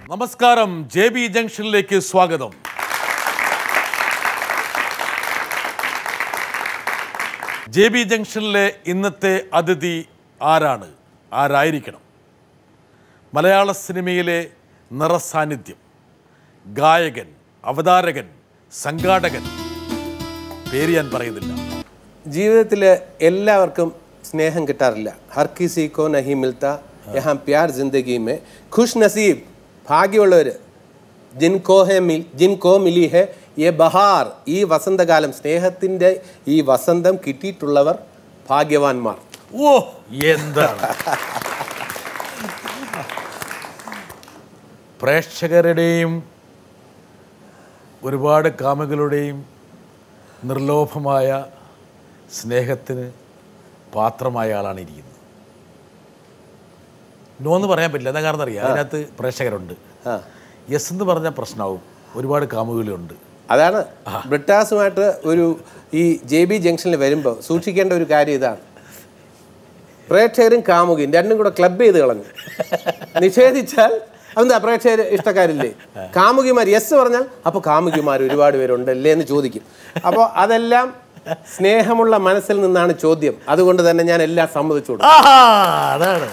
നമസ്കാരം J B ജംഗ്ഷനിലേക്ക് സ്വാഗതം J B ജംഗ്ഷനിലെ ഇന്നത്തെ അതിഥി ആരാണ് ആരായിരിക്കണം മലയാള സിനിമയിലെ നിറസാന്നിധ്യം ഗായകൻ അവതാരകൻ സംഘാടകൻ പേര് ഞാൻ പറയുന്നില്ല ജീവിതത്തിൽ എല്ലാവർക്കും സ്നേഹം കിട്ടാറില്ല ഹർ കിസി കോ നഹി മിൽത്ത യഹാം പ്യാർ ജിന്ദഗി മേ ഖുഷ് നസീബ് ഭാഗ്യമുള്ളവർ ജിൻകോ ഹെ മിൽ ജിൻകോ മിലി ഹെ യെ ബഹാർ ഈ വസന്തകാലം സ്നേഹത്തിൻ്റെ ഈ വസന്തം കിട്ടിയിട്ടുള്ളവർ ഭാഗ്യവാന്മാർ ഓ എന്താണ് പ്രേക്ഷകരുടെയും ഒരുപാട് കാമുകളുടെയും നിർലോഭമായ സ്നേഹത്തിന് പാത്രമായ ആളാണ് ഇരിക്കുന്നത് നോ എന്ന് പറയാൻ പറ്റില്ല എന്താ കാരണം അറിയാം അതിനകത്ത് പ്രേക്ഷകരുണ്ട് ആ യെസ് എന്ന് പറഞ്ഞാൽ പ്രശ്നമാവും ഒരുപാട് കാമുകളുണ്ട് അതാണ് ബ്രിട്ടാസുമായിട്ട് ഒരു ഈ ജെ ബി ജംഗ്ഷനിൽ വരുമ്പോൾ സൂക്ഷിക്കേണ്ട ഒരു കാര്യം ഇതാണ് പ്രേക്ഷകരും കാമുകയും രണ്ടും കൂടെ ക്ലബ് ചെയ്ത് കളഞ്ഞു നിഷേധിച്ചാൽ അതെന്താ പ്രേക്ഷകർ ഇഷ്ടക്കാരില്ലേ കാമുകിമാർ യെസ് പറഞ്ഞാൽ അപ്പോൾ കാമുകിമാർ ഒരുപാട് പേരുണ്ടല്ലേ എന്ന് ചോദിക്കും അപ്പോൾ അതെല്ലാം സ്നേഹമുള്ള മനസ്സിൽ നിന്നാണ് ചോദ്യം അതുകൊണ്ട് തന്നെ ഞാൻ എല്ലാം സമ്മതിച്ചു കൊടുക്കും ആഹാ അതാണ്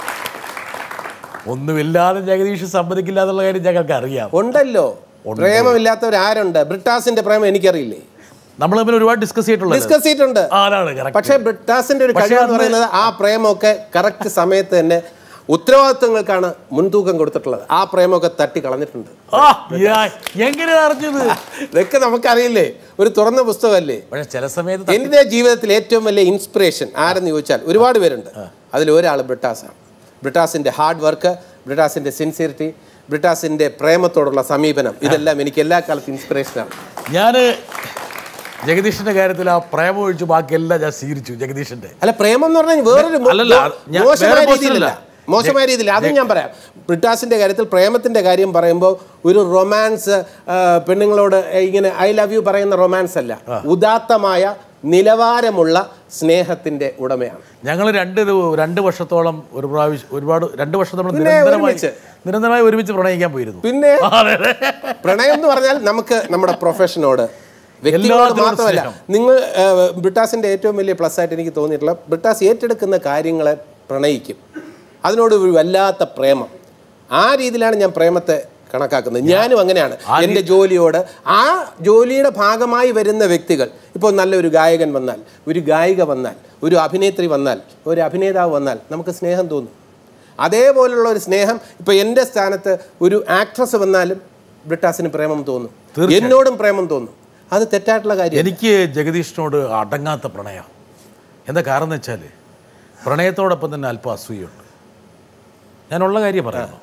ഒന്നുമില്ലാതെ ജഗദീഷ് സമ്മതിക്കില്ല എന്നുള്ള കാര്യം ഞങ്ങൾക്ക് അറിയാം ഉണ്ടല്ലോ പ്രേമമില്ലാത്തവർ ആരുണ്ട് ബ്രിട്ടാസിന്റെ പ്രേമം എനിക്കറിയില്ലേ നമ്മൾ തമ്മിൽ ഒരുപാട് ഡിസ്കസ് ചെയ്തിട്ടുള്ളത് ഡിസ്കസ് ചെയ്തിട്ടുണ്ട് ആ, അതാണ് correct. പക്ഷേ ബ്രിട്ടാസിന്റെ ഒരു പക്ഷേ കഴിവ് എന്ന് അന്ന് പറയുന്നത് ആ പ്രേമമൊക്കെ കറക്റ്റ് സമയത്ത് തന്നെ ഉത്തരവാദിത്വങ്ങൾക്കാണ് മുൻതൂക്കം കൊടുത്തിട്ടുള്ളത് ആ പ്രേമമൊക്കെ തട്ടി കളഞ്ഞിട്ടുണ്ട് ആ, യാ, എങ്ങനെയാ അറിഞ്ഞത് ഇതൊക്കെ നമുക്കറിയില്ലേ ഒരു തുറന്ന പുസ്തകമല്ലേ പക്ഷെ ചില സമയത്ത് എൻ്റെ ജീവിതത്തിൽ ഏറ്റവും വലിയ ഇൻസ്പിറേഷൻ ആരെന്ന് ചോദിച്ചാൽ ഒരുപാട് പേരുണ്ട് അതിൽ ഒരാൾ ബ്രിട്ടാസാണ് ബ്രിട്ടാസിന്റെ ഹാർഡ് വർക്ക് ബ്രിട്ടാസിന്റെ സിൻസിയറിറ്റി ബ്രിട്ടാസിന്റെ പ്രേമത്തോടുള്ള സമീപനം ഇതെല്ലാം എനിക്ക് എല്ലാ കാലത്തും ഇൻസ്പിറേഷനാണ് ഞാൻ ജഗദീഷിന്റെ കാര്യത്തിൽ ആ പ്രേമം ഒഴിച്ച് ബാക്കിയെല്ലാം ഞാൻ സ്വീകരിച്ചു ജഗദീഷിന്റെ അല്ല പ്രേമം എന്ന് പറഞ്ഞാൽ വേറൊരു മോ- അല്ലല്ല, ഞാൻ മോശമായ വേറെ രീതിയിലല്ല പോസ്റ്റിലല്ല. മോശമായ രീതിയിൽ അതും ഞാൻ പറയാം ബ്രിട്ടാസിന്റെ കാര്യത്തിൽ പ്രേമത്തിന്റെ കാര്യം പറയുമ്പോൾ ഒരു റൊമാൻസ് പെണ്ണുങ്ങളോട് ഇങ്ങനെ ഐ ലവ് യു പറയുന്ന റൊമാൻസ് അല്ല ഉദാത്തമായ നിലവാരമുള്ള സ്നേഹത്തിന്റെ ഉടമയാണ് ഞങ്ങൾ രണ്ട് ദി- രണ്ട് വർഷത്തോളം ഒരു പ്രാവശ്യം ഒരുപാട് രണ്ട് വർഷം നമ്മൾ പിന്നെ നിരന്തരമായി ഒരുമിച്ച്. നിരന്തരമായി ഒരുമിച്ച് പ്രണയിക്കാൻ പോയിരുന്നു പിന്നെ ആ, അതെ, അതെ. പ്രണയം എന്ന് പറഞ്ഞാൽ നമുക്ക് നമ്മുടെ പ്രൊഫഷനോട് വ്യക്തികളോട് എല്ലാത്തിനും മാത്രമല്ല സ്നേഹം. നിങ്ങൾ ഏഹ്, ബ്രിട്ടാസിന്റെ ഏറ്റവും വലിയ പ്ലസ് ആയിട്ട് എനിക്ക് തോന്നിയിട്ടുള്ള ബ്രിട്ടാസ് ഏറ്റെടുക്കുന്ന കാര്യങ്ങളെ പ്രണയിക്കും അതിനോട് ഒരു വല്ലാത്ത പ്രേമം ആ രീതിയിലാണ് ഞാൻ പ്രേമത്തെ കണക്കാക്കുന്നത് ഞാനും അങ്ങനെയാണ് എൻ്റെ ജോലിയോട് ആ ജോലിയുടെ ഭാഗമായി വരുന്ന വ്യക്തികൾ ഇപ്പോൾ നല്ലൊരു ഗായകൻ വന്നാൽ ഒരു ഗായിക വന്നാൽ ഒരു അഭിനേത്രി വന്നാൽ ഒരു അഭിനേതാവ് വന്നാൽ നമുക്ക് സ്നേഹം തോന്നും അതേപോലുള്ള ഒരു സ്നേഹം ഇപ്പോൾ എൻ്റെ സ്ഥാനത്ത് ഒരു ആക്ട്രസ് വന്നാലും ബ്രിട്ടാസിന് പ്രേമം തോന്നും എന്നോടും പ്രേമം തോന്നും അത് തെറ്റായിട്ടുള്ള കാര്യം എനിക്ക് ജഗദീഷിനോട് അടങ്ങാത്ത പ്രണയം എന്താ കാരണം എന്ന് വെച്ചാൽ പ്രണയത്തോടൊപ്പം തന്നെ അല്പം അസൂയുണ്ട് ഞാനുള്ള കാര്യം പറയുന്നു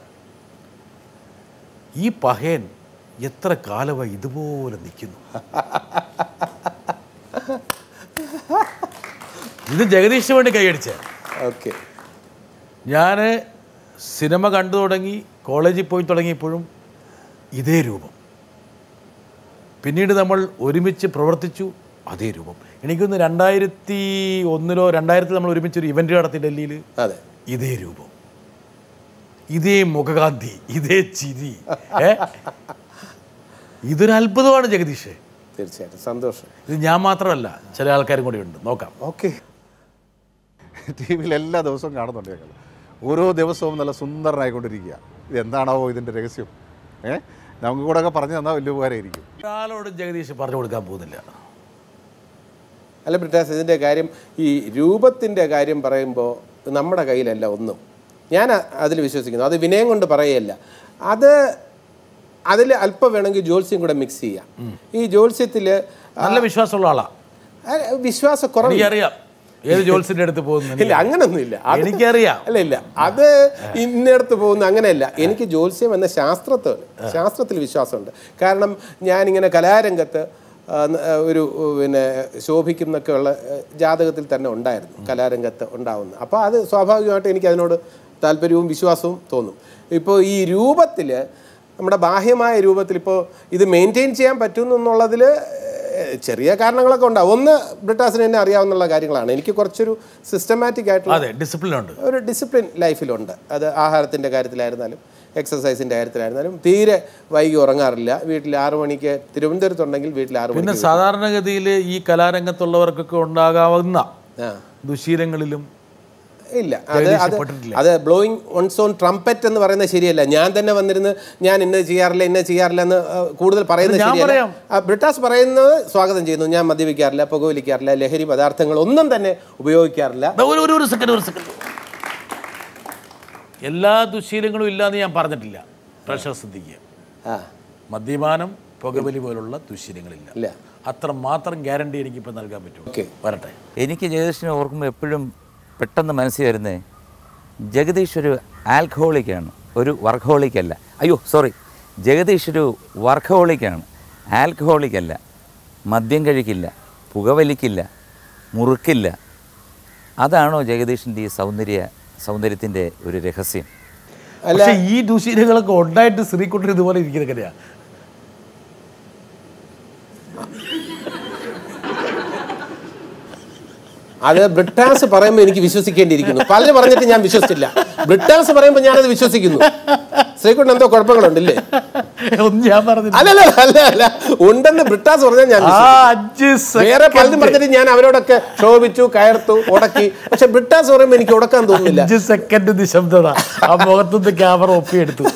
ഈ പഹയൻ എത്ര കാലമായി ഇതുപോലെ നിൽക്കുന്നു ഇത് ജഗദീഷിന് വേണ്ടി കൈയടിച്ചേ ഓക്കെ ഞാൻ സിനിമ കണ്ടു തുടങ്ങി കോളേജിൽ പോയി തുടങ്ങിയപ്പോഴും ഇതേ രൂപം പിന്നീട് നമ്മൾ ഒരുമിച്ച് പ്രവർത്തിച്ചു അതേ രൂപം എനിക്കൊന്ന് രണ്ടായിരത്തി ഒന്നിലോ രണ്ടായിരത്തിൽ നമ്മൾ ഒരുമിച്ച് ഒരു ഇവൻ്റ് നടത്തി ഡൽഹിയിൽ അതെ ഇതേ രൂപം ഇതേ മുഖകാന്തി ഇതേ ചിരി ഏ ഇതൊരു അത്ഭുതമാണ് ജഗദീഷ് തീർച്ചയായിട്ടും സന്തോഷം ഇത് ഞാൻ മാത്രമല്ല ചില ആൾക്കാരും കൂടി ഉണ്ട് നോക്കാം ഓക്കെ ടി വിയിൽ എല്ലാ ദിവസവും കാണുന്നുണ്ട് ഞങ്ങൾ ഓരോ ദിവസവും നല്ല സുന്ദരനായിക്കൊണ്ടിരിക്കുക ഇത് എന്താണാവോ ഇതിൻ്റെ രഹസ്യം ഏ നമുക്ക് കൂടെ ഒക്കെ പറഞ്ഞു തന്നാൽ വലിയ ഉപകാരമായിരിക്കും ഒരാളോടും ജഗദീഷ് പറഞ്ഞു കൊടുക്കാൻ പോകുന്നില്ല അല്ല ബ്രിട്ടാസ് ഇതിൻ്റെ കാര്യം ഈ രൂപത്തിൻ്റെ കാര്യം പറയുമ്പോൾ നമ്മുടെ കയ്യിലല്ല ഒന്നും ഞാൻ അതിൽ വിശ്വസിക്കുന്നു അത് വിനയം കൊണ്ട് പറയുകയല്ല അത് അതിൽ അല്പം വേണമെങ്കിൽ ജ്യോത്സ്യം കൂടെ മിക്സ് ചെയ്യാം ഈ ജ്യോത്സ്യത്തിൽ നല്ല വിശ്വാസമുള്ള ആളാ വിശ്വാസ കുറവ് എനിക്കറിയാം ഏത് ജോത്സിന്റെ അടുത്ത് പോകുന്നു ഇല്ല അങ്ങനൊന്നുമില്ല അത് എനിക്കറിയാം അല്ല ഇല്ല അത് ഇന്നടത്ത് പോകുന്ന അങ്ങനെയല്ല എനിക്ക് ജ്യോത്സ്യം എന്ന ശാസ്ത്രത്തിൽ ശാസ്ത്രത്തിൽ വിശ്വാസമുണ്ട് കാരണം ഞാനിങ്ങനെ കലാരംഗത്ത് ആ, ന- ആ, ഒരു ഉ, പിന്നെ ശോഭിക്കുന്നൊക്കെ ഉള്ള ആ, ജാതകത്തിൽ തന്നെ ഉണ്ടായിരുന്നു കലാരംഗത്ത് ഉണ്ടാവുന്നു അപ്പോൾ അത് സ്വാഭാവികമായിട്ട് എനിക്ക് അതിനോട് താല്പര്യവും വിശ്വാസവും തോന്നും ഇപ്പോൾ ഈ രൂപത്തിൽ നമ്മുടെ ബാഹ്യമായ രൂപത്തിൽ ഇപ്പോൾ ഇത് മെയിൻറ്റെയിൻ ചെയ്യാൻ പറ്റുന്നു എന്നുള്ളതിൽ ഏഹ് ചെറിയ കാരണങ്ങളൊക്കെ ഉണ്ടാവും ഒന്ന് ബ്രിട്ടാസിന് തന്നെ അറിയാവുന്ന കാര്യങ്ങളാണ് എനിക്ക് കുറച്ചൊരു സിസ്റ്റമാറ്റിക് ആയിട്ടുള്ള അതെ ഡിസിപ്ലിൻ ഉണ്ട് ഒരു ഡിസിപ്ലിൻ ലൈഫിലുണ്ട് അത് ആഹാരത്തിൻ്റെ കാര്യത്തിലായിരുന്നാലും എക്സസൈസിൻ്റെ കാര്യത്തിലായിരുന്നാലും തീരെ വൈകി ഉറങ്ങാറില്ല വീട്ടിൽ ആറു മണിക്ക് തിരുവനന്തപുരത്തുണ്ടെങ്കിൽ വീട്ടിൽ ആറു പിന്നെ മണിക്ക് സാധാരണഗതിയിൽ ഈ കലാരംഗത്തുള്ളവർക്കൊക്കെ ഉണ്ടാകാവുന്ന ആ ദുശീലങ്ങളിലും ഇല്ല അത് അത് ജഗദീശപ്പെട്ടിട്ടില്ല. അത് ബ്ലോയിങ് ഓൺസ് ഓൺ ട്രംപറ്റ് എന്ന് പറയുന്നത് ശരിയല്ല ഞാൻ തന്നെ വന്നിരുന്ന് ഞാൻ ഇന്നത് ചെയ്യാറില്ല ഇന്നത് ചെയ്യാറില്ല എന്ന് ആ, കൂടുതൽ പറയുന്നത് ഞാൻ ശരിയല്ല പറയാം. ആ, ബ്രിട്ടാസ് പറയുന്നത് സ്വാഗതം ചെയ്യുന്നു ഞാൻ മദ്യപിക്കാറില്ല പുകവലിക്കാറില്ല ലഹരി പദാർത്ഥങ്ങൾ ഒന്നും തന്നെ ഉപയോഗിക്കാറില്ല ദാ ഒരു ഒരു ഒരു സെക്കൻഡ് ഒരു സെക്കൻഡ് എല്ലാ ദുശീലങ്ങളും ഇല്ലാന്ന് ഞാൻ പറഞ്ഞിട്ടില്ല പ്രഷർ ശ്രദ്ധിക്കുക ആ മദ്യപാനം പുകവലി പോലുള്ള ദുശീലങ്ങളില്ല ഇല്ല അത്ര മാത്രം ഗ്യാരണ്ടി എനിക്കിപ്പോൾ നൽകാൻ പറ്റും ഓക്കെ വരട്ടെ എനിക്ക് ജഗദീഷിനെ ഓർക്കുമ്പോൾ എപ്പോഴും പെട്ടെന്ന് മനസ്സിൽ വരുന്നേ ജഗദീഷ് ഒരു ആൽക്കഹോളിക്കാണ് ഒരു വർക്കഹോളിക് അല്ല അയ്യോ സോറി ജഗദീഷ് ഒരു വർക്കഹോളിക്കാണ് ആൽക്കഹോളിക് അല്ല മദ്യം കഴിക്കില്ല പുകവലിക്കില്ല മുറുക്കില്ല അതാണോ ജഗദീഷിൻ്റെ ഈ സൗന്ദര്യ സൗന്ദര്യത്തിൻ്റെ ഒരു രഹസ്യം പക്ഷേ ഈ ദുശീലങ്ങളൊക്കെ ഉണ്ടായിട്ട് ശ്രീകുട്ടർ ഇതുപോലെ ഇരിക്കുന്ന കഥയാ അത് ബ്രിട്ടാസ് പറയുമ്പോൾ എനിക്ക് വിശ്വസിക്കേണ്ടിയിരിക്കുന്നു പലരും പറഞ്ഞിട്ട് ഞാൻ വിശ്വസിച്ചില്ല ബ്രിട്ടാസ് പറയുമ്പോൾ ഞാനത് വിശ്വസിക്കുന്നു ശ്രീകുട്ടൻ എന്തോ കുഴപ്പങ്ങളുണ്ടല്ലേ ഒന്നും ഞാൻ പറഞ്ഞില്ല അല്ലല്ല അല്ല അല്ല ഉണ്ടെന്ന് ബ്രിട്ടാസ് പറഞ്ഞാൽ ഞാൻ ആ വിശ്വസിക്കും. അഞ്ച് വേറെ പലതും സെക്കൻഡ് പറഞ്ഞിട്ട് ഞാൻ അവരോടൊക്കെ ക്ഷോഭിച്ചു കയർത്തു ഉടക്കി പക്ഷെ ബ്രിട്ടാസ് പറയുമ്പോൾ എനിക്ക് ഉടക്കാൻ തോന്നുന്നില്ല അഞ്ച് സെക്കൻഡ് നിശബ്ദത ആ മുഖത്തുനിന്ന് ക്യാമറ ഒപ്പിയെടുത്തു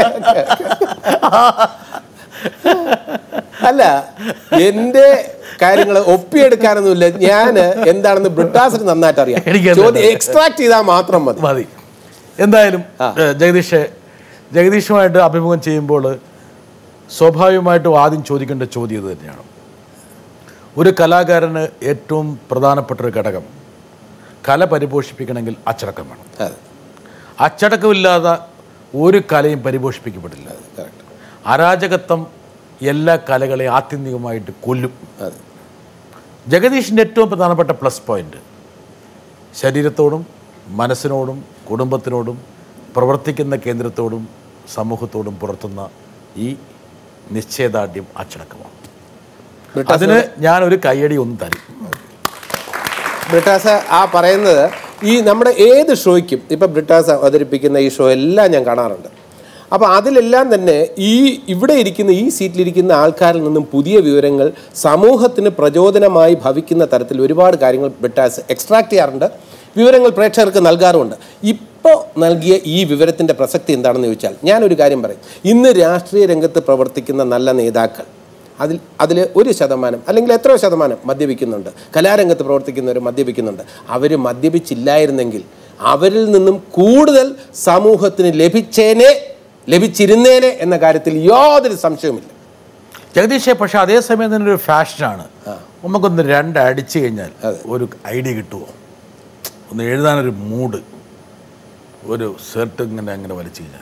അല്ല എന്റെ കാര്യങ്ങൾ ഒപ്പിയെടുക്കാനൊന്നുമില്ല ഞാൻ എന്താണെന്ന് ബ്രിട്ടാസിന് നന്നായിട്ട് അറിയാം എനിക്കറിയാം. ചോദ്യം എക്സ്ട്രാക്ട് ചെയ്താൽ മാത്രം മതി മതി എന്തായാലും ഏഹ്, ജഗദീഷ് ജഗദീഷുമായിട്ട് അഭിമുഖം ചെയ്യുമ്പോൾ സ്വാഭാവികമായിട്ടും ആദ്യം ചോദിക്കേണ്ട ചോദ്യം ഇത് തന്നെയാണ് ഒരു കലാകാരന് ഏറ്റവും പ്രധാനപ്പെട്ട ഒരു ഘടകം കല പരിപോഷിപ്പിക്കണമെങ്കിൽ അച്ചടക്കം വേണം അതെ അച്ചടക്കമില്ലാതെ ഒരു കലയും പരിപോഷിപ്പിക്കപ്പെടില്ല കറക്റ്റ് അരാജകത്വം എല്ലാ കലകളെയും ആത്യന്തികമായിട്ട് കൊല്ലും അതെ ജഗദീഷിൻ്റെ ഏറ്റവും പ്രധാനപ്പെട്ട പ്ലസ് പോയിന്റ് ശരീരത്തോടും മനസ്സിനോടും കുടുംബത്തിനോടും പ്രവർത്തിക്കുന്ന കേന്ദ്രത്തോടും സമൂഹത്തോടും പുലർത്തുന്ന ഈ നിശ്ചയദാർഢ്യം അച്ചടക്കമാണ് ബ്രിട്ടാസ് അതിന് ഞാനൊരു കയ്യടി ഒന്ന് തരും ബ്രിട്ടാസ് ആ പറയുന്നത് ഈ നമ്മുടെ ഏത് ഷോയ്ക്കും ഇപ്പം ബ്രിട്ടാസ് അവതരിപ്പിക്കുന്ന ഈ ഷോ എല്ലാം ഞാൻ കാണാറുണ്ട് അപ്പോൾ അതിലെല്ലാം തന്നെ ഈ ഇവിടെ ഇരിക്കുന്ന ഈ സീറ്റിലിരിക്കുന്ന ആൾക്കാരിൽ നിന്നും പുതിയ വിവരങ്ങൾ സമൂഹത്തിന് പ്രചോദനമായി ഭവിക്കുന്ന തരത്തിൽ ഒരുപാട് കാര്യങ്ങൾ ബ്രിട്ടാസ് എക്സ്ട്രാക്ട് ചെയ്യാറുണ്ട് വിവരങ്ങൾ പ്രേക്ഷകർക്ക് നൽകാറുമുണ്ട് ഇപ്പോൾ നൽകിയ ഈ വിവരത്തിൻ്റെ പ്രസക്തി എന്താണെന്ന് ചോദിച്ചാൽ ഞാനൊരു കാര്യം പറയും ഇന്ന് രാഷ്ട്രീയ രംഗത്ത് പ്രവർത്തിക്കുന്ന നല്ല നേതാക്കൾ അതിൽ അതിൽ ഒരു ശതമാനം അല്ലെങ്കിൽ എത്രയോ ശതമാനം മദ്യപിക്കുന്നുണ്ട് കലാരംഗത്ത് പ്രവർത്തിക്കുന്നവർ മദ്യപിക്കുന്നുണ്ട് അവർ മദ്യപിച്ചില്ലായിരുന്നെങ്കിൽ അവരിൽ നിന്നും കൂടുതൽ സമൂഹത്തിന് ലഭിച്ചേനെ ലഭിച്ചിരുന്നേനെ എന്ന കാര്യത്തിൽ യാതൊരു സംശയവുമില്ല ജഗദീഷെ പക്ഷെ അതേസമയം തന്നെ ഒരു ഫാഷനാണ് നമുക്കൊന്ന് രണ്ട് അടിച്ചു കഴിഞ്ഞാൽ ഒരു ഐഡിയ കിട്ടുമോ ഒന്ന് എഴുതാനൊരു മൂഡ് ഒരു ഷർട്ട് ഇങ്ങനെ അങ്ങനെ വലിച്ചു കഴിഞ്ഞാൽ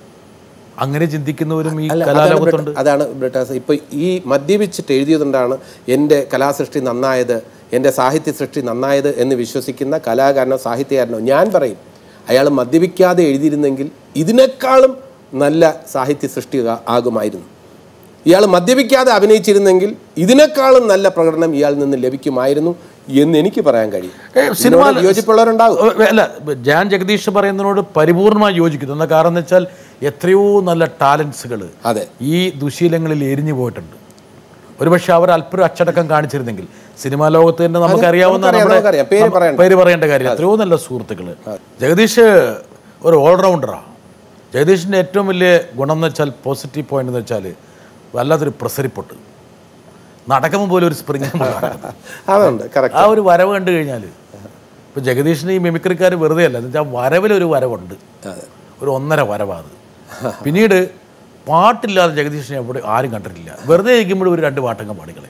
അങ്ങനെ ചിന്തിക്കുന്നവരും ഈ അല്ല, അതാണ് കലാലോകത്തുണ്ട് ബ്രിട്ട- അതാണ് ബ്രിട്ടാസ് ഇപ്പോൾ ഈ മദ്യപിച്ചിട്ട് എഴുതിയതുകൊണ്ടാണ് എൻ്റെ കലാസൃഷ്ടി നന്നായത് എൻ്റെ സാഹിത്യ സൃഷ്ടി നന്നായത് എന്ന് വിശ്വസിക്കുന്ന കലാകാരനോ സാഹിത്യകാരനോ ഞാൻ പറയും അയാൾ മദ്യപിക്കാതെ എഴുതിയിരുന്നെങ്കിൽ ഇതിനേക്കാളും നല്ല സാഹിത്യ സൃഷ്ടി ആ- ആകുമായിരുന്നു ഇയാൾ മദ്യപിക്കാതെ അഭിനയിച്ചിരുന്നെങ്കിൽ ഇതിനേക്കാളും നല്ല പ്രകടനം ഇയാളിൽ നിന്ന് ലഭിക്കുമായിരുന്നു എന്ന് എനിക്ക് പറയാൻ കഴിയും ഏ, സിനിമ ഇതിനോട് യോജിപ്പുള്ളവരുണ്ടാകും ഏ, അല്ല ഞാൻ ജഗദീഷ് പറയുന്നതിനോട് പരിപൂർണമായി യോജിക്കുന്നു എന്താ കാരണം എന്ന് വെച്ചാൽ എത്രയോ നല്ല ടാലൻസുകൾ അതെ ഈ ദുശീലങ്ങളിൽ എരിഞ്ഞു പോയിട്ടുണ്ട് ഒരുപക്ഷെ അവർ അല്പം അച്ചടക്കം കാണിച്ചിരുന്നെങ്കിൽ സിനിമാ ലോകത്ത് തന്നെ നമുക്കറിയാവുന്ന നമുക്കറിയാം, നമ്മുടെ നമുക്കറിയാം. പേര് നമ്മ- പറയണ്ട. പേര് പറയേണ്ട കാര്യം എത്രയോ നല്ല സുഹൃത്തുക്കൾ ജഗദീഷ് ഒരു ഓൾറൗണ്ടറാണ് ജഗദീഷിൻ്റെ ഏറ്റവും വലിയ ഗുണം എന്ന് വെച്ചാൽ പോസിറ്റീവ് പോയിന്റ് എന്ന് വെച്ചാൽ വല്ലാത്തൊരു പ്രസരിപ്പൊട്ട് നടക്കുമ്പോൾ പോലും ഒരു സ്പ്രിങ് അതുണ്ട് കറക്റ്റ് ആ ഒരു വരവ് കണ്ടു കഴിഞ്ഞാൽ ഇപ്പം ജഗദീഷിന് ഈ മിമിക്രിക്കാർ വെറുതെ അല്ല എന്ന് വെച്ചാൽ വരവിലൊരു വരവുണ്ട് ഒരു ഒന്നര വരവാത് പിന്നീട് പാട്ടില്ലാതെ ജഗദീഷിനെ എവിടെ ആരും കണ്ടിട്ടില്ല വെറുതെ ഇരിക്കുമ്പോഴും ഒരു രണ്ട് പാട്ടങ്ങ് പാടിക്കളെ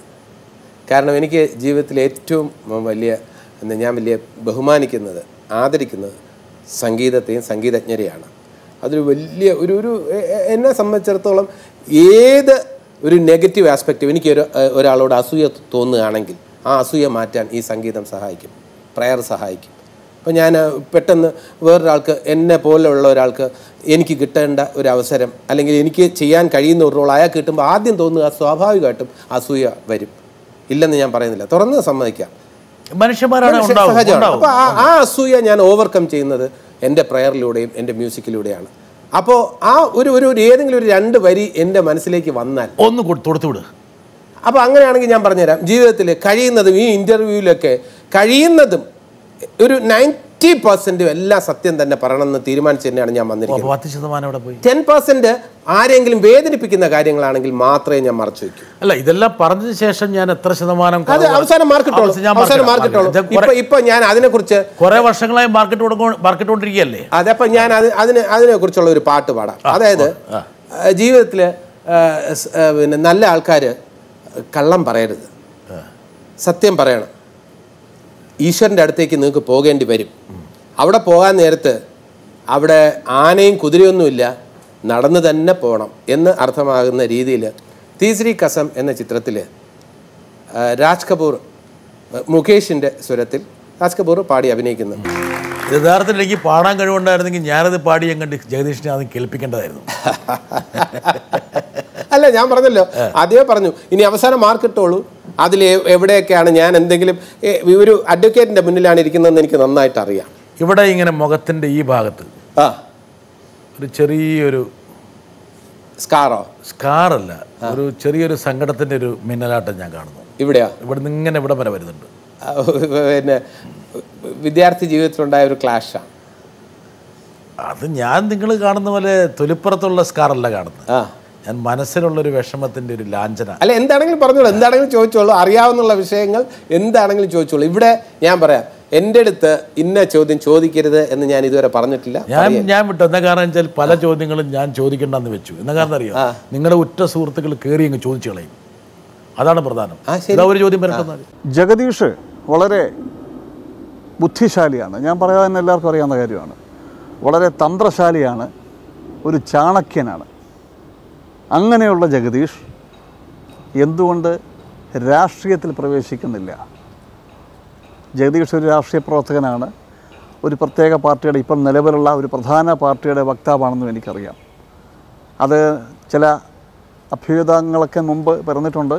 കാരണം എനിക്ക് ജീവിതത്തിൽ ഏറ്റവും വലിയ എന്താ ഞാൻ വലിയ ബഹുമാനിക്കുന്നത് ആദരിക്കുന്നത് സംഗീതത്തെയും സംഗീതജ്ഞരെയാണ് അതൊരു വലിയ ഒരു ഒരു എ- എ- എന്നെ സംബന്ധിച്ചിടത്തോളം ഏത് ഒരു നെഗറ്റീവ് ആസ്പെക്റ്റ് എനിക്ക് ഒരു ഒരാളോട് അസൂയ തോന്നുകയാണെങ്കിൽ ആ അസൂയ മാറ്റാൻ ഈ സംഗീതം സഹായിക്കും പ്രയർ സഹായിക്കും അപ്പോൾ ഞാൻ പെട്ടെന്ന് വേറൊരാൾക്ക് എന്നെ പോലെയുള്ള ഒരാൾക്ക് എനിക്ക് കിട്ടേണ്ട ഒരു അവസരം അല്ലെങ്കിൽ എനിക്ക് ചെയ്യാൻ കഴിയുന്ന ഒരു റോൾ അയാൾക്ക് കിട്ടുമ്പോൾ ആദ്യം തോന്നുക സ്വാഭാവികമായിട്ടും അസൂയ വരും ഇല്ലെന്ന് ഞാൻ പറയുന്നില്ല തുറന്ന് സമ്മതിക്കാം മനുഷ്യന്മാരാണ് ഉണ്ടാവും സഹജമാണ് ഉണ്ടാവും അപ്പോൾ ആ ആ അസൂയ ഞാൻ ഓവർകം ചെയ്യുന്നത് എൻ്റെ പ്രയറിലൂടെയും എൻ്റെ മ്യൂസിക്കിലൂടെയാണ് അപ്പോൾ ആ ഒരു ഒരു ഒരു ഏതെങ്കിലും ഒരു രണ്ട് വരി എൻ്റെ മനസ്സിലേക്ക് വന്നാൽ ഒന്ന് കൊടു- തൊടുത്തു വിട് അപ്പോൾ അങ്ങനെയാണെങ്കിൽ ഞാൻ പറഞ്ഞുതരാം ജീവിതത്തിൽ കഴിയുന്നതും ഈ ഇൻ്റർവ്യൂവിലൊക്കെ കഴിയുന്നതും ഒരു നയൻറ്റി പെർസെൻറ്റും എല്ലാം സത്യം തന്നെ പറയണമെന്ന് തീരുമാനിച്ച് തന്നെയാണ് ഞാൻ വന്നിരിക്കുന്നത് അപ്പോൾ പത്ത് ശതമാനം അവിടെ പോയി ടെൻ പെർസെൻറ്റ് ആരെങ്കിലും വേദനിപ്പിക്കുന്ന കാര്യങ്ങളാണെങ്കിൽ മാത്രമേ ഞാൻ മറച്ചു വയ്ക്കൂ അല്ല ഇതെല്ലാം പറഞ്ഞതിന് ശേഷം ഞാൻ എത്ര ശതമാനം അത് കുറവ്- അവസാനം മാർക്കിട്ടോളൂ അവസാനം ഞാൻ അവസാനം market മാർക്കിട്ടോളൂ ഇത് ഇപ്പൊ കുറെ- ഇപ്പൊ ഞാൻ അതിനെക്കുറിച്ച് കുറെ വർഷങ്ങളായി മാർക്കറ്റ് കൊടുക്കോ മാർക്കറ്റ് കൊണ്ടിരിക്കുകയല്ലേ അതപ്പം ഞാൻ അത് അതിന് അതിനെ കുറിച്ചുള്ള ഒരു പാട്ട് പാടാം അതായത് ജീവിതത്തിൽ പിന്നെ നല്ല ആൾക്കാർ കള്ളം പറയരുത് സത്യം പറയണം ഈശ്വരൻ്റെ അടുത്തേക്ക് നിങ്ങൾക്ക് പോകേണ്ടി വരും അവിടെ പോകാൻ നേരത്ത് അവിടെ ആനയും കുതിരയൊന്നുമില്ല നടന്നു തന്നെ പോകണം എന്ന് അർത്ഥമാകുന്ന രീതിയിൽ തീസരി കസം എന്ന ചിത്രത്തിൽ രാജ് കപൂർ മുകേഷിൻ്റെ സ്വരത്തിൽ രാജ് കപൂർ പാടി അഭിനയിക്കുന്നു യഥാർത്ഥത്തിൽ എനിക്ക് പാടാൻ കഴിവുണ്ടായിരുന്നെങ്കിൽ ഞാനത് പാടി കണ്ട് ജഗദീഷിനെ അത് കേൾപ്പിക്കേണ്ടതായിരുന്നു അല്ല ഞാൻ പറഞ്ഞല്ലോ ആദ്യമേ പറഞ്ഞു ഇനി അവസാനം മാർക്ക് ഇട്ടോളൂ അതിൽ എ- എവിടെയൊക്കെയാണ് ഞാൻ എന്തെങ്കിലും ഏ, ഒരു അഡ്വക്കേറ്റിന്റെ മുന്നിലാണ് ഇരിക്കുന്നതെന്ന് എനിക്ക് നന്നായിട്ട് അറിയാം ഇവിടെ ഇങ്ങനെ മുഖത്തിൻ്റെ ഈ ഭാഗത്ത് ആ ഒരു ചെറിയൊരു സ്കാറോ സ്കാറല്ല ഒരു ചെറിയൊരു സങ്കടത്തിൻ്റെ ഒരു മിന്നലാട്ടം ഞാൻ കാണുന്നു ഇവിടെയാ ഇവിടെ നിന്ന് ഇങ്ങനെ ഇവിടെ വരെ വരുന്നുണ്ട് ആ, പിന്നെ വിദ്യാർത്ഥി ജീവിതത്തിലുണ്ടായ ഒരു ക്ലാഷാണ് അത് ഞാൻ നിങ്ങൾ കാണുന്ന പോലെ തൊലിപ്പുറത്തുള്ള സ്കാറല്ല കാണുന്നത് ആ ഞാൻ മനസ്സിലുള്ളൊരു വിഷമത്തിൻ്റെ ഒരു ലാഞ്ചന അല്ല എന്താണെങ്കിലും പറഞ്ഞോളൂ എന്താണെങ്കിലും ചോദിച്ചോളൂ അറിയാവുന്നുള്ള വിഷയങ്ങൾ എന്താണെങ്കിലും ചോദിച്ചോളൂ ഇവിടെ ഞാൻ പറയാം എൻ്റെ അടുത്ത് ഇന്ന ചോദ്യം ചോദിക്കരുത് എന്ന് ഞാൻ ഇതുവരെ പറഞ്ഞിട്ടില്ല ഞാൻ ഞാൻ വിട്ടു എന്താ കാരണം വെച്ചാൽ പല ചോദ്യങ്ങളും ഞാൻ ചോദിക്കണ്ടെന്ന് വെച്ചു എന്നാ കാരണം അറിയോ നിങ്ങളുടെ ഉറ്റ സുഹൃത്തുക്കൾ കയറി അങ്ങ് ചോദിച്ചു കളയും അതാണ് പ്രധാനം ആ, ശരി. ഇതാ ഒരു ചോദ്യം വരട്ടെന്നാൽ ജഗദീഷ് വളരെ ബുദ്ധിശാലിയാണ് ഞാൻ പറയാൻ തന്നെ എല്ലാവർക്കും അറിയാവുന്ന കാര്യമാണ് വളരെ തന്ത്രശാലിയാണ് ഒരു ചാണക്യനാണ് അങ്ങനെയുള്ള ജഗദീഷ് എന്തുകൊണ്ട് രാഷ്ട്രീയത്തിൽ പ്രവേശിക്കുന്നില്ല ജഗദീഷ് ഒരു രാഷ്ട്രീയ പ്രവർത്തകനാണ് ഒരു പ്രത്യേക പാർട്ടിയുടെ ഇപ്പം നിലവിലുള്ള ഒരു പ്രധാന പാർട്ടിയുടെ വക്താവാണെന്നും എനിക്കറിയാം അത് ചില അഭ്യുതങ്ങളൊക്കെ മുമ്പ് പറഞ്ഞിട്ടുണ്ട്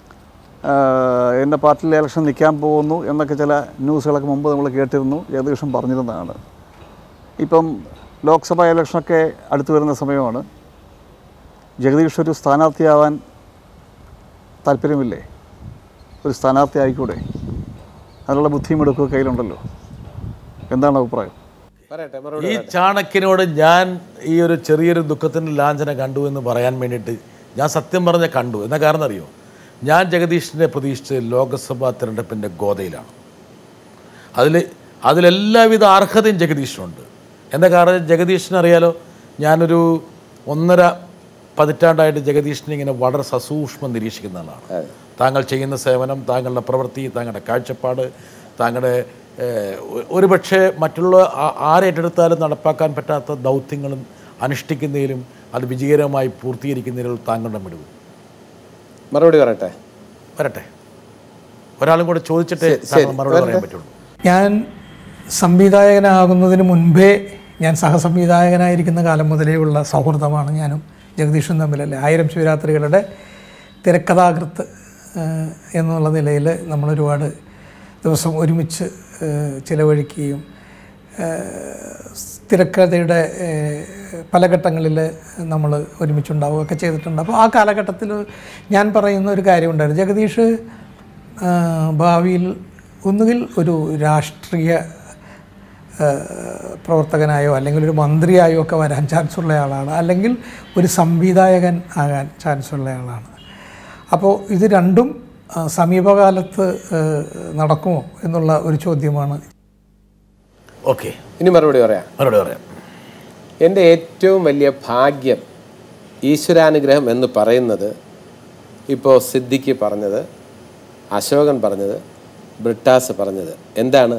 ആഹ് എൻ്റെ പാർട്ടിയിൽ ഇലക്ഷൻ നിൽക്കാൻ പോകുന്നു എന്നൊക്കെ ചില ന്യൂസുകളൊക്കെ മുമ്പ് നമ്മൾ കേട്ടിരുന്നു ജഗദീഷൻ പറഞ്ഞിരുന്നതാണ് ഇപ്പം ലോക്സഭാ ഇലക്ഷനൊക്കെ അടുത്ത് വരുന്ന സമയമാണ് ജഗദീഷ് ഒരു സ്ഥാനാർത്ഥിയാവാൻ താല്പര്യമില്ലേ ഒരു സ്ഥാനാർത്ഥി ആയിക്കൂടെ അതിനുള്ള ബുദ്ധിയും എടുക്കുക കയ്യിലുണ്ടല്ലോ എന്താണ് അഭിപ്രായം പറയട്ടെ മറുപടി ഈ ചാണക്യനോട് ഞാൻ ഈ ഒരു ചെറിയൊരു ദുഃഖത്തിൻ്റെ ലാഞ്ചന കണ്ടു എന്ന് പറയാൻ വേണ്ടിയിട്ട് ഞാൻ സത്യം പറഞ്ഞ കണ്ടു എന്നാ കാരണം അറിയോ ഞാൻ ജഗദീഷിനെ പ്രതീക്ഷിച്ചത് ലോക്സഭാ തിരഞ്ഞെടുപ്പിൻ്റെ ഗോതയിലാണ് അതിൽ അതിലെല്ലാവിധ അർഹതയും ജഗദീഷിനുണ്ട് എന്താ കാരണം ജഗദീഷിന് അറിയാലോ ഞാനൊരു ഒന്നര പതിറ്റാണ്ടായിട്ട് ജഗദീഷിനെ ഇങ്ങനെ വളരെ സസൂക്ഷ്മം നിരീക്ഷിക്കുന്ന ആളാണ് താങ്കൾ ചെയ്യുന്ന സേവനം താങ്കളുടെ പ്രവൃത്തി താങ്കളുടെ കാഴ്ചപ്പാട് താങ്കളുടെ ഏഹ്, ഒ- ഒരുപക്ഷെ മറ്റുള്ള ആ- ആരേറ്റെടുത്താലും നടപ്പാക്കാൻ പറ്റാത്ത ദൗത്യങ്ങളും അനുഷ്ഠിക്കുന്നതിലും അത് വിജയകരമായി പൂർത്തീകരിക്കുന്നതിലും താങ്കളുടെ മിടിവ് മറുപടി പറയട്ടെ വരട്ടെ ഒരാളും കൂടെ ചോദിച്ചിട്ടേ താങ്കൾ മറുപടി പറയാൻ പറ്റുള്ളൂ ഞാൻ സംവിധായകനാകുന്നതിന് മുൻപേ ഞാൻ സഹസംവിധായകനായിരിക്കുന്ന കാലം മുതലേ ഉള്ള സൗഹൃദമാണ് ഞാനും ജഗദീഷും തമ്മിലല്ലേ ആയിരം ശിവരാത്രികളുടെ തിരക്കഥാകൃത്ത് ഏഹ്, എന്നുള്ള നിലയിൽ നമ്മൾ ഒരുപാട് ദിവസം ഒരുമിച്ച് ഏഹ്, ചിലവഴിക്കുകയും ഏഹ്, തിരക്കഥയുടെ ഏഹ്, പല ഘട്ടങ്ങളിൽ നമ്മൾ ഒരുമിച്ചുണ്ടാവുകയൊക്കെ ചെയ്തിട്ടുണ്ട് അപ്പോൾ ആ കാലഘട്ടത്തിൽ ഞാൻ പറയുന്ന ഒരു കാര്യമുണ്ടായിരുന്നു ജഗദീഷ് ആ, ഭാവിയിൽ ഒന്നുകിൽ ഒരു രാഷ്ട്രീയ ആ, പ്രവർത്തകനായോ അല്ലെങ്കിൽ ഒരു മന്ത്രിയായോ ഒക്കെ വരാൻ ചാൻസ് ഉള്ള ആളാണ് അല്ലെങ്കിൽ ഒരു സംവിധായകൻ ആകാൻ ചാൻസ് ഉള്ള ആളാണ് അപ്പോൾ ഇത് രണ്ടും ആ, സമീപകാലത്ത് ആ, നടക്കുമോ എന്നുള്ള ഒരു ചോദ്യമാണ് ഓക്കെ ഇനി മറുപടി പറയാം മറുപടി പറയാം എൻ്റെ ഏറ്റവും വലിയ ഭാഗ്യം ഈശ്വരാനുഗ്രഹം എന്ന് പറയുന്നത് ഇപ്പോൾ സിദ്ദിഖ് പറഞ്ഞത് അശോകൻ പറഞ്ഞത് ബ്രിട്ടാസ് പറഞ്ഞത് എന്താണ്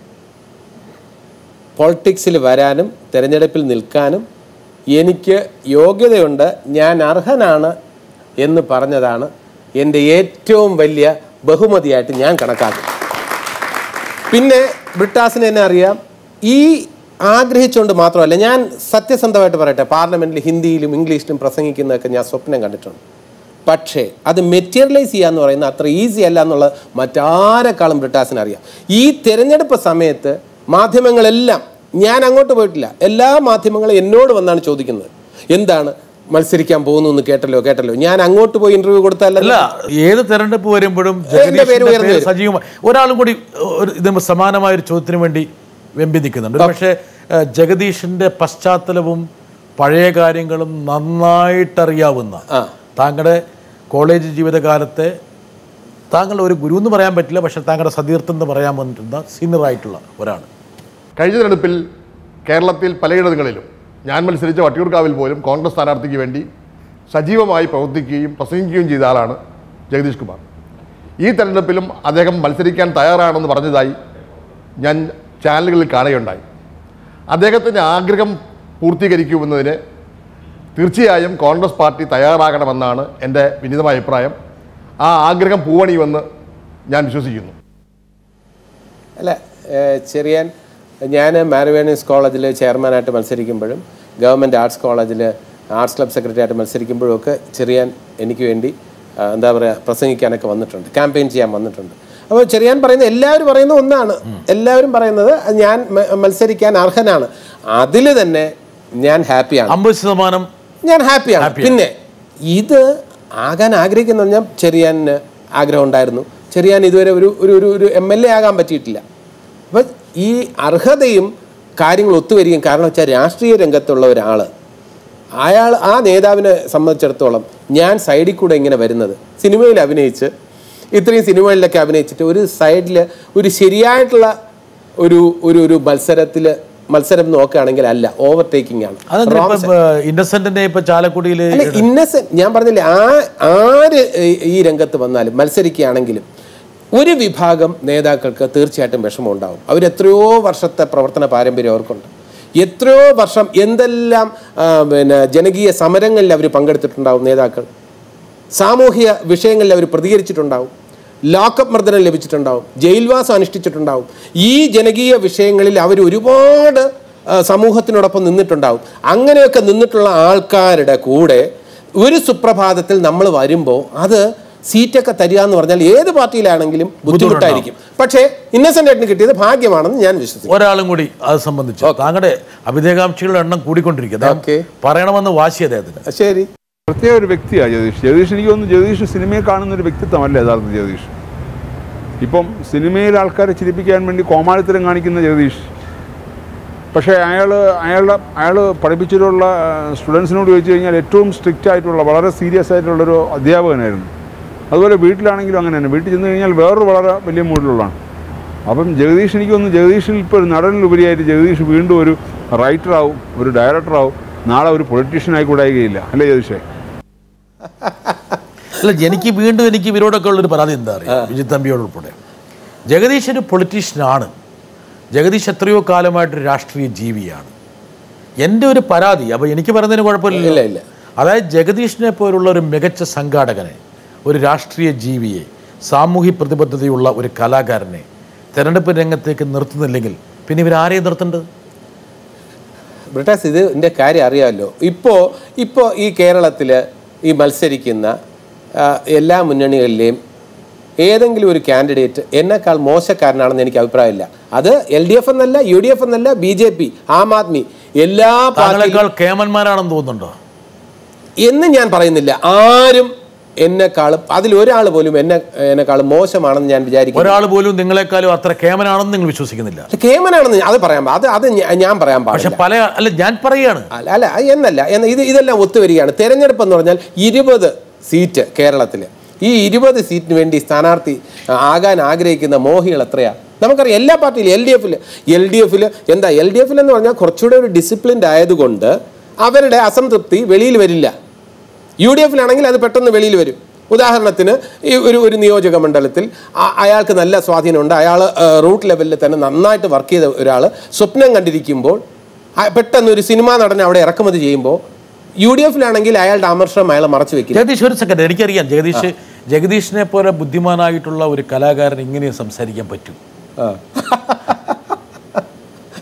പൊളിറ്റിക്സിൽ വരാനും തിരഞ്ഞെടുപ്പിൽ നിൽക്കാനും എനിക്ക് യോഗ്യതയുണ്ട് ഞാൻ അർഹനാണ് എന്ന് പറഞ്ഞതാണ് എൻ്റെ ഏറ്റവും വലിയ ബഹുമതിയായിട്ട് ഞാൻ കണക്കാക്കും പിന്നെ ബ്രിട്ടാസിനെ എന്നെ അറിയാം ഈ ആഗ്രഹിച്ചുകൊണ്ട് മാത്രമല്ല ഞാൻ സത്യസന്ധമായിട്ട് പറയട്ടെ പാർലമെൻറ്റിൽ ഹിന്ദിയിലും ഇംഗ്ലീഷിലും പ്രസംഗിക്കുന്നതൊക്കെ ഞാൻ സ്വപ്നം കണ്ടിട്ടുണ്ട് പക്ഷേ അത് മെറ്റീരിയലൈസ് ചെയ്യാന്ന് പറയുന്നത് അത്ര ഈസി അല്ല എന്നുള്ളത് മറ്റാരെക്കാളും ബ്രിട്ടാസിന് അറിയാം ഈ തിരഞ്ഞെടുപ്പ് സമയത്ത് മാധ്യമങ്ങളെല്ലാം ഞാൻ അങ്ങോട്ട് പോയിട്ടില്ല എല്ലാ മാധ്യമങ്ങളും എന്നോട് വന്നാണ് ചോദിക്കുന്നത് എന്താണ് മത്സരിക്കാൻ പോകുന്നു എന്ന് കേട്ടല്ലോ കേട്ടല്ലോ ഞാൻ അങ്ങോട്ട് പോയി ഇന്റർവ്യൂ കൊടുത്താലല്ല അല്ല ഏത് തെരഞ്ഞെടുപ്പ് വരുമ്പോഴും എന്റെ പേര് ജഗദീഷിന്റെ ഉയർന്നു പേര് വരും. സജീവമായി ഒരാളും കൂടി ഒരു ഇതിന് സമാനമായ ഒരു ചോദ്യത്തിന് വേണ്ടി വെമ്പി നിൽക്കുന്നുണ്ട് പക്ഷേ ജഗദീഷിന്റെ പശ്ചാത്തലവും പഴയ കാര്യങ്ങളും നന്നായിട്ടറിയാവുന്ന ആ. താങ്കളുടെ കോളേജ് ജീവിതകാലത്തെ താങ്കൾ ഒരു ഗുരു എന്ന് പറയാൻ പറ്റില്ല പക്ഷെ താങ്കളുടെ സതീർത്ഥം എന്ന് പറയാൻ വന്നിട്ടുള്ള സീനിയർ ആയിട്ടുള്ള ഒരാൾ കഴിഞ്ഞ തെരഞ്ഞെടുപ്പിൽ കേരളത്തിൽ പലയിടങ്ങളിലും ഞാൻ മത്സരിച്ച വട്ടിയൂർക്കാവിൽ പോലും കോൺഗ്രസ് സ്ഥാനാർത്ഥിക്ക് വേണ്ടി സജീവമായി പ്രവർത്തിക്കുകയും പ്രസംഗിക്കുകയും ചെയ്ത ആളാണ് ജഗദീഷ് കുമാർ ഈ തെരഞ്ഞെടുപ്പിലും അദ്ദേഹം മത്സരിക്കാൻ തയ്യാറാണെന്ന് പറഞ്ഞതായി ഞാൻ ചാനലുകളിൽ കാണുകയുണ്ടായി അദ്ദേഹത്തിൻ്റെ ആഗ്രഹം പൂർത്തീകരിക്കുമെന്നതിന് തീർച്ചയായും കോൺഗ്രസ് പാർട്ടി തയ്യാറാകണമെന്നാണ് എൻ്റെ വിനീതമായ അഭിപ്രായം ആ ആഗ്രഹം പൂവണിയുമെന്ന് ഞാൻ വിശ്വസിക്കുന്നു അല്ല ഏഹ് ചെറിയാൻ ഞാൻ മാരവേണീസ് കോളേജിൽ ചെയർമാനായിട്ട് മത്സരിക്കുമ്പോഴും ഗവൺമെൻറ് ആർട്സ് കോളേജിൽ ആർട്സ് ക്ലബ് സെക്രട്ടറി ആയിട്ട് മത്സരിക്കുമ്പോഴും ഒക്കെ ചെറിയാൻ എനിക്ക് വേണ്ടി ആ, എന്താ പറയുക പ്രസംഗിക്കാനൊക്കെ വന്നിട്ടുണ്ട് ക്യാമ്പയിൻ ചെയ്യാൻ വന്നിട്ടുണ്ട് അപ്പോൾ ചെറിയാൻ പറയുന്നത് എല്ലാവരും പറയുന്ന ഒന്നാണ് എല്ലാവരും പറയുന്നത് ഞാൻ മ- മത്സരിക്കാൻ അർഹനാണ് അതിൽ തന്നെ ഞാൻ ഹാപ്പിയാണ് അമ്പത് ശതമാനം ഞാൻ ഹാപ്പിയാണ് പിന്നെ ഇത് ആകാൻ ആഗ്രഹിക്കുന്ന പറഞ്ഞാൽ ചെറിയാന് ആഗ്രഹം ഉണ്ടായിരുന്നു ചെറിയാൻ ഇതുവരെ ഒരു ഒരു ഒരു ഒരു എം എൽ എ ആകാൻ പറ്റിയിട്ടില്ല അപ്പം ഈ അർഹതയും കാര്യങ്ങൾ ഒത്തുവരികയും കാരണം വെച്ചാൽ രാഷ്ട്രീയ രംഗത്തുള്ള ഒരാൾ അയാൾ ആ നേതാവിനെ സംബന്ധിച്ചിടത്തോളം ഞാൻ സൈഡിൽ കൂടെ ഇങ്ങനെ വരുന്നത് സിനിമയിൽ അഭിനയിച്ച് ഇത്രയും സിനിമകളിലൊക്കെ അഭിനയിച്ചിട്ട് ഒരു സൈഡിൽ ഒരു ശരിയായിട്ടുള്ള ഒരു ഒരു ഒരു മത്സരത്തിൽ മത്സരം നോക്കുകയാണെങ്കിൽ അല്ല ഓവർടേക്കിംഗ് ആണ് Wrong അതെന്താ ഇന്നസെന്റിനെ ഇപ്പൊ ചാലക്കുടിയിൽ അല്ല ഇന്നസെന്റ് ഞാൻ പറഞ്ഞില്ലേ ആ ആര് ഈ- ഈ രംഗത്ത് വന്നാലും മത്സരിക്കുകയാണെങ്കിലും ഒരു വിഭാഗം നേതാക്കൾക്ക് തീർച്ചയായിട്ടും വിഷമം ഉണ്ടാവും അവരെത്രയോ വർഷത്തെ പ്രവർത്തന പാരമ്പര്യം അവർക്കുണ്ട് എത്രയോ വർഷം എന്തെല്ലാം ആ, പിന്നെ ജനകീയ സമരങ്ങളിൽ അവർ പങ്കെടുത്തിട്ടുണ്ടാവും നേതാക്കൾ സാമൂഹിക വിഷയങ്ങളിൽ അവർ പ്രതികരിച്ചിട്ടുണ്ടാവും ലോക്കപ്പ് മർദ്ദനം ലഭിച്ചിട്ടുണ്ടാവും ജയിൽവാസം അനുഷ്ഠിച്ചിട്ടുണ്ടാവും ഈ ജനകീയ വിഷയങ്ങളിൽ അവർ ഒരുപാട് ആ, സമൂഹത്തിനോടൊപ്പം നിന്നിട്ടുണ്ടാവും അങ്ങനെയൊക്കെ നിന്നിട്ടുള്ള ആൾക്കാരുടെ കൂടെ ഒരു സുപ്രഭാതത്തിൽ നമ്മൾ വരുമ്പോൾ അത് സീറ്റൊക്കെ തരിക എന്ന് പറഞ്ഞാൽ ഏത് പാർട്ടിയിലാണെങ്കിലും ബുദ്ധിമുട്ടായിരിക്കും പക്ഷേ ഇന്നസെന്റ് ആയിട്ടിന് കിട്ടിയത് ഭാഗ്യമാണെന്ന് ഞാൻ വിശ്വസിക്കുന്നു ഒരാളും കൂടി അത് സംബന്ധിച്ച് താങ്കളുടെ അഭിനേകാംക്ഷികളുടെ എണ്ണം കൂടിക്കൊണ്ടിരിക്കുക അദ്ദേഹം ഓക്കേ. പറയണമെന്ന് വാശി അദ്ദേഹത്തിന് ശരി പ്രത്യേക ഒരു വ്യക്തിയാണ് ജഗദീഷ് ജഗദീഷ് എനിക്ക് തോന്നുന്നു ജഗദീഷ് സിനിമയിൽ കാണുന്ന ഒരു വ്യക്തിത്വമല്ല യഥാർത്ഥ ജഗദീഷ് ഇപ്പം സിനിമയിൽ ആൾക്കാരെ ചിരിപ്പിക്കാൻ വേണ്ടി കോമാളിത്തരം കാണിക്കുന്ന ജഗദീഷ് പക്ഷേ അയാൾ അയാളുടെ അയാൾ പഠിപ്പിച്ചിട്ടുള്ള സ്റ്റുഡൻസിനോട് ചോദിച്ചു കഴിഞ്ഞാൽ ഏറ്റവും സ്ട്രിക്റ്റ് ആയിട്ടുള്ള വളരെ സീരിയസ് ആയിട്ടുള്ളൊരു അധ്യാപകനായിരുന്നു അതുപോലെ വീട്ടിലാണെങ്കിലും അങ്ങനെ തന്നെ വീട്ടിൽ ചെന്ന് കഴിഞ്ഞാൽ വേറൊരു വളരെ വലിയ മൂഡിലുള്ളതാണ് അപ്പം ജഗദീഷ് എനിക്ക് തോന്നുന്നു ജഗദീഷിൽ ഇപ്പോൾ ഒരു നടനിലുപരിയായിട്ട് ജഗദീഷ് വീണ്ടും ഒരു റൈറ്ററാവും ഒരു ഡയറക്ടറാവും നാളെ ഒരു പൊളിറ്റീഷ്യനായി കൂടായികയില്ല അല്ലേ ജഗദീഷേ അല്ല എനിക്ക് വീണ്ടും എനിക്ക് ഇവരോടൊക്കെ ഉള്ളൊരു പരാതി എന്താ അറിയാം വിജിത് തമ്പിയോട് ഉൾപ്പെടെ ജഗദീഷ് ഒരു പൊളിറ്റീഷ്യനാണ് ജഗദീഷ് എത്രയോ കാലമായിട്ടൊരു രാഷ്ട്രീയ ജീവിയാണ് എൻ്റെ ഒരു പരാതി അപ്പോൾ എനിക്ക് പറയുന്നതിന് ഇല്ല, കുഴപ്പമില്ല ഇല്ല. അതായത് ജഗദീഷിനെ പോലുള്ള ഒരു മികച്ച സംഘാടകനെ ഒരു രാഷ്ട്രീയ ജീവിയെ സാമൂഹ്യ പ്രതിബദ്ധതയുള്ള ഒരു കലാകാരനെ തെരഞ്ഞെടുപ്പ് രംഗത്തേക്ക് നിർത്തുന്നില്ലെങ്കിൽ പിന്നെ ഇവരാരെയും നിർത്തേണ്ടത് ബ്രിട്ടാസ് ഇത് എൻ്റെ കാര്യം അറിയാമല്ലോ ഇപ്പോൾ ഇപ്പോൾ ഈ കേരളത്തിൽ ഈ മത്സരിക്കുന്ന ആ, എല്ലാ മുന്നണികളിലെയും ഏതെങ്കിലും ഒരു കാൻഡിഡേറ്റ് എന്നെക്കാൾ മോശക്കാരനാണെന്ന് എനിക്ക് അഭിപ്രായമില്ല അത് എൽ ഡി എഫ് എന്നല്ല യു ഡി എഫ് എന്നല്ല B J P Aam Aadmi എല്ലാ പാർട്ടിയിലും താങ്കളെക്കാൾ കേമന്മാരാണെന്ന് തോന്നുന്നുണ്ടോ എന്ന് ഞാൻ പറയുന്നില്ല ആരും എന്നെക്കാളും അതിൽ ഒരാൾ പോലും എന്നെ എന്നെക്കാളും മോശമാണെന്ന് ഞാൻ വിചാരിക്കുന്നു ഒരാൾ പോലും നിങ്ങളെക്കാളും അത്ര കേമനാണെന്ന് നിങ്ങൾ വിശ്വസിക്കുന്നില്ല കേമനാണെന്ന് അത് പറയാൻ പാ- അത് അത് ഞാ- ഞാൻ പറയാൻ പക്ഷെ പാടില്ല പല അല്ല ഞാൻ പറയാണ് അല്ല അല്ല എന്നല്ല എന്ന ഇത് ഇതെല്ലാം ഒത്തുവരികയാണ് തെരഞ്ഞെടുപ്പ് എന്ന് പറഞ്ഞാൽ ഇരുപത് സീറ്റ് കേരളത്തിൽ ഈ ഇരുപത് സീറ്റിന് വേണ്ടി സ്ഥാനാർത്ഥി ആ, ആകാൻ ആഗ്രഹിക്കുന്ന മോഹികൾ എത്രയാ നമുക്കറിയാം എല്ലാ പാർട്ടിയിലും എൽ ഡി എഫിൽ എൽ ഡി എഫിൽ എന്താ എൽ ഡി എഫിൽ എന്ന് പറഞ്ഞാൽ കുറച്ചുകൂടെ ഒരു ഡിസിപ്ലിൻഡ് ആയതുകൊണ്ട് അവരുടെ അസംതൃപ്തി വെളിയിൽ വരില്ല യു ഡി എഫിലാണെങ്കിൽ അത് പെട്ടെന്ന് വെളിയിൽ വരും ഉദാഹരണത്തിന് ഈ ഒരു ഒരു നിയോജക മണ്ഡലത്തിൽ ആ- അയാൾക്ക് നല്ല സ്വാധീനമുണ്ട് അയാൾ റൂട്ട് ലെവലിൽ തന്നെ നന്നായിട്ട് വർക്ക് ചെയ്ത ഒരാൾ സ്വപ്നം കണ്ടിരിക്കുമ്പോൾ ആ- പെട്ടെന്ന് ഒരു സിനിമാ നടനെ അവിടെ ഇറക്കുമതി ചെയ്യുമ്പോൾ യു ഡി എഫിലാണെങ്കിൽ അയാളുടെ അമർഷം അയാളെ മറച്ചു വെക്കില്ല ജഗദീഷ് ഒരു സെക്കൻഡ് എനിക്കറിയാം ജഗദീഷ് ജഗദീഷിനെ പോലെ ബുദ്ധിമാനായിട്ടുള്ള ഒരു കലാകാരൻ ഇങ്ങനെ സംസാരിക്കാൻ പറ്റും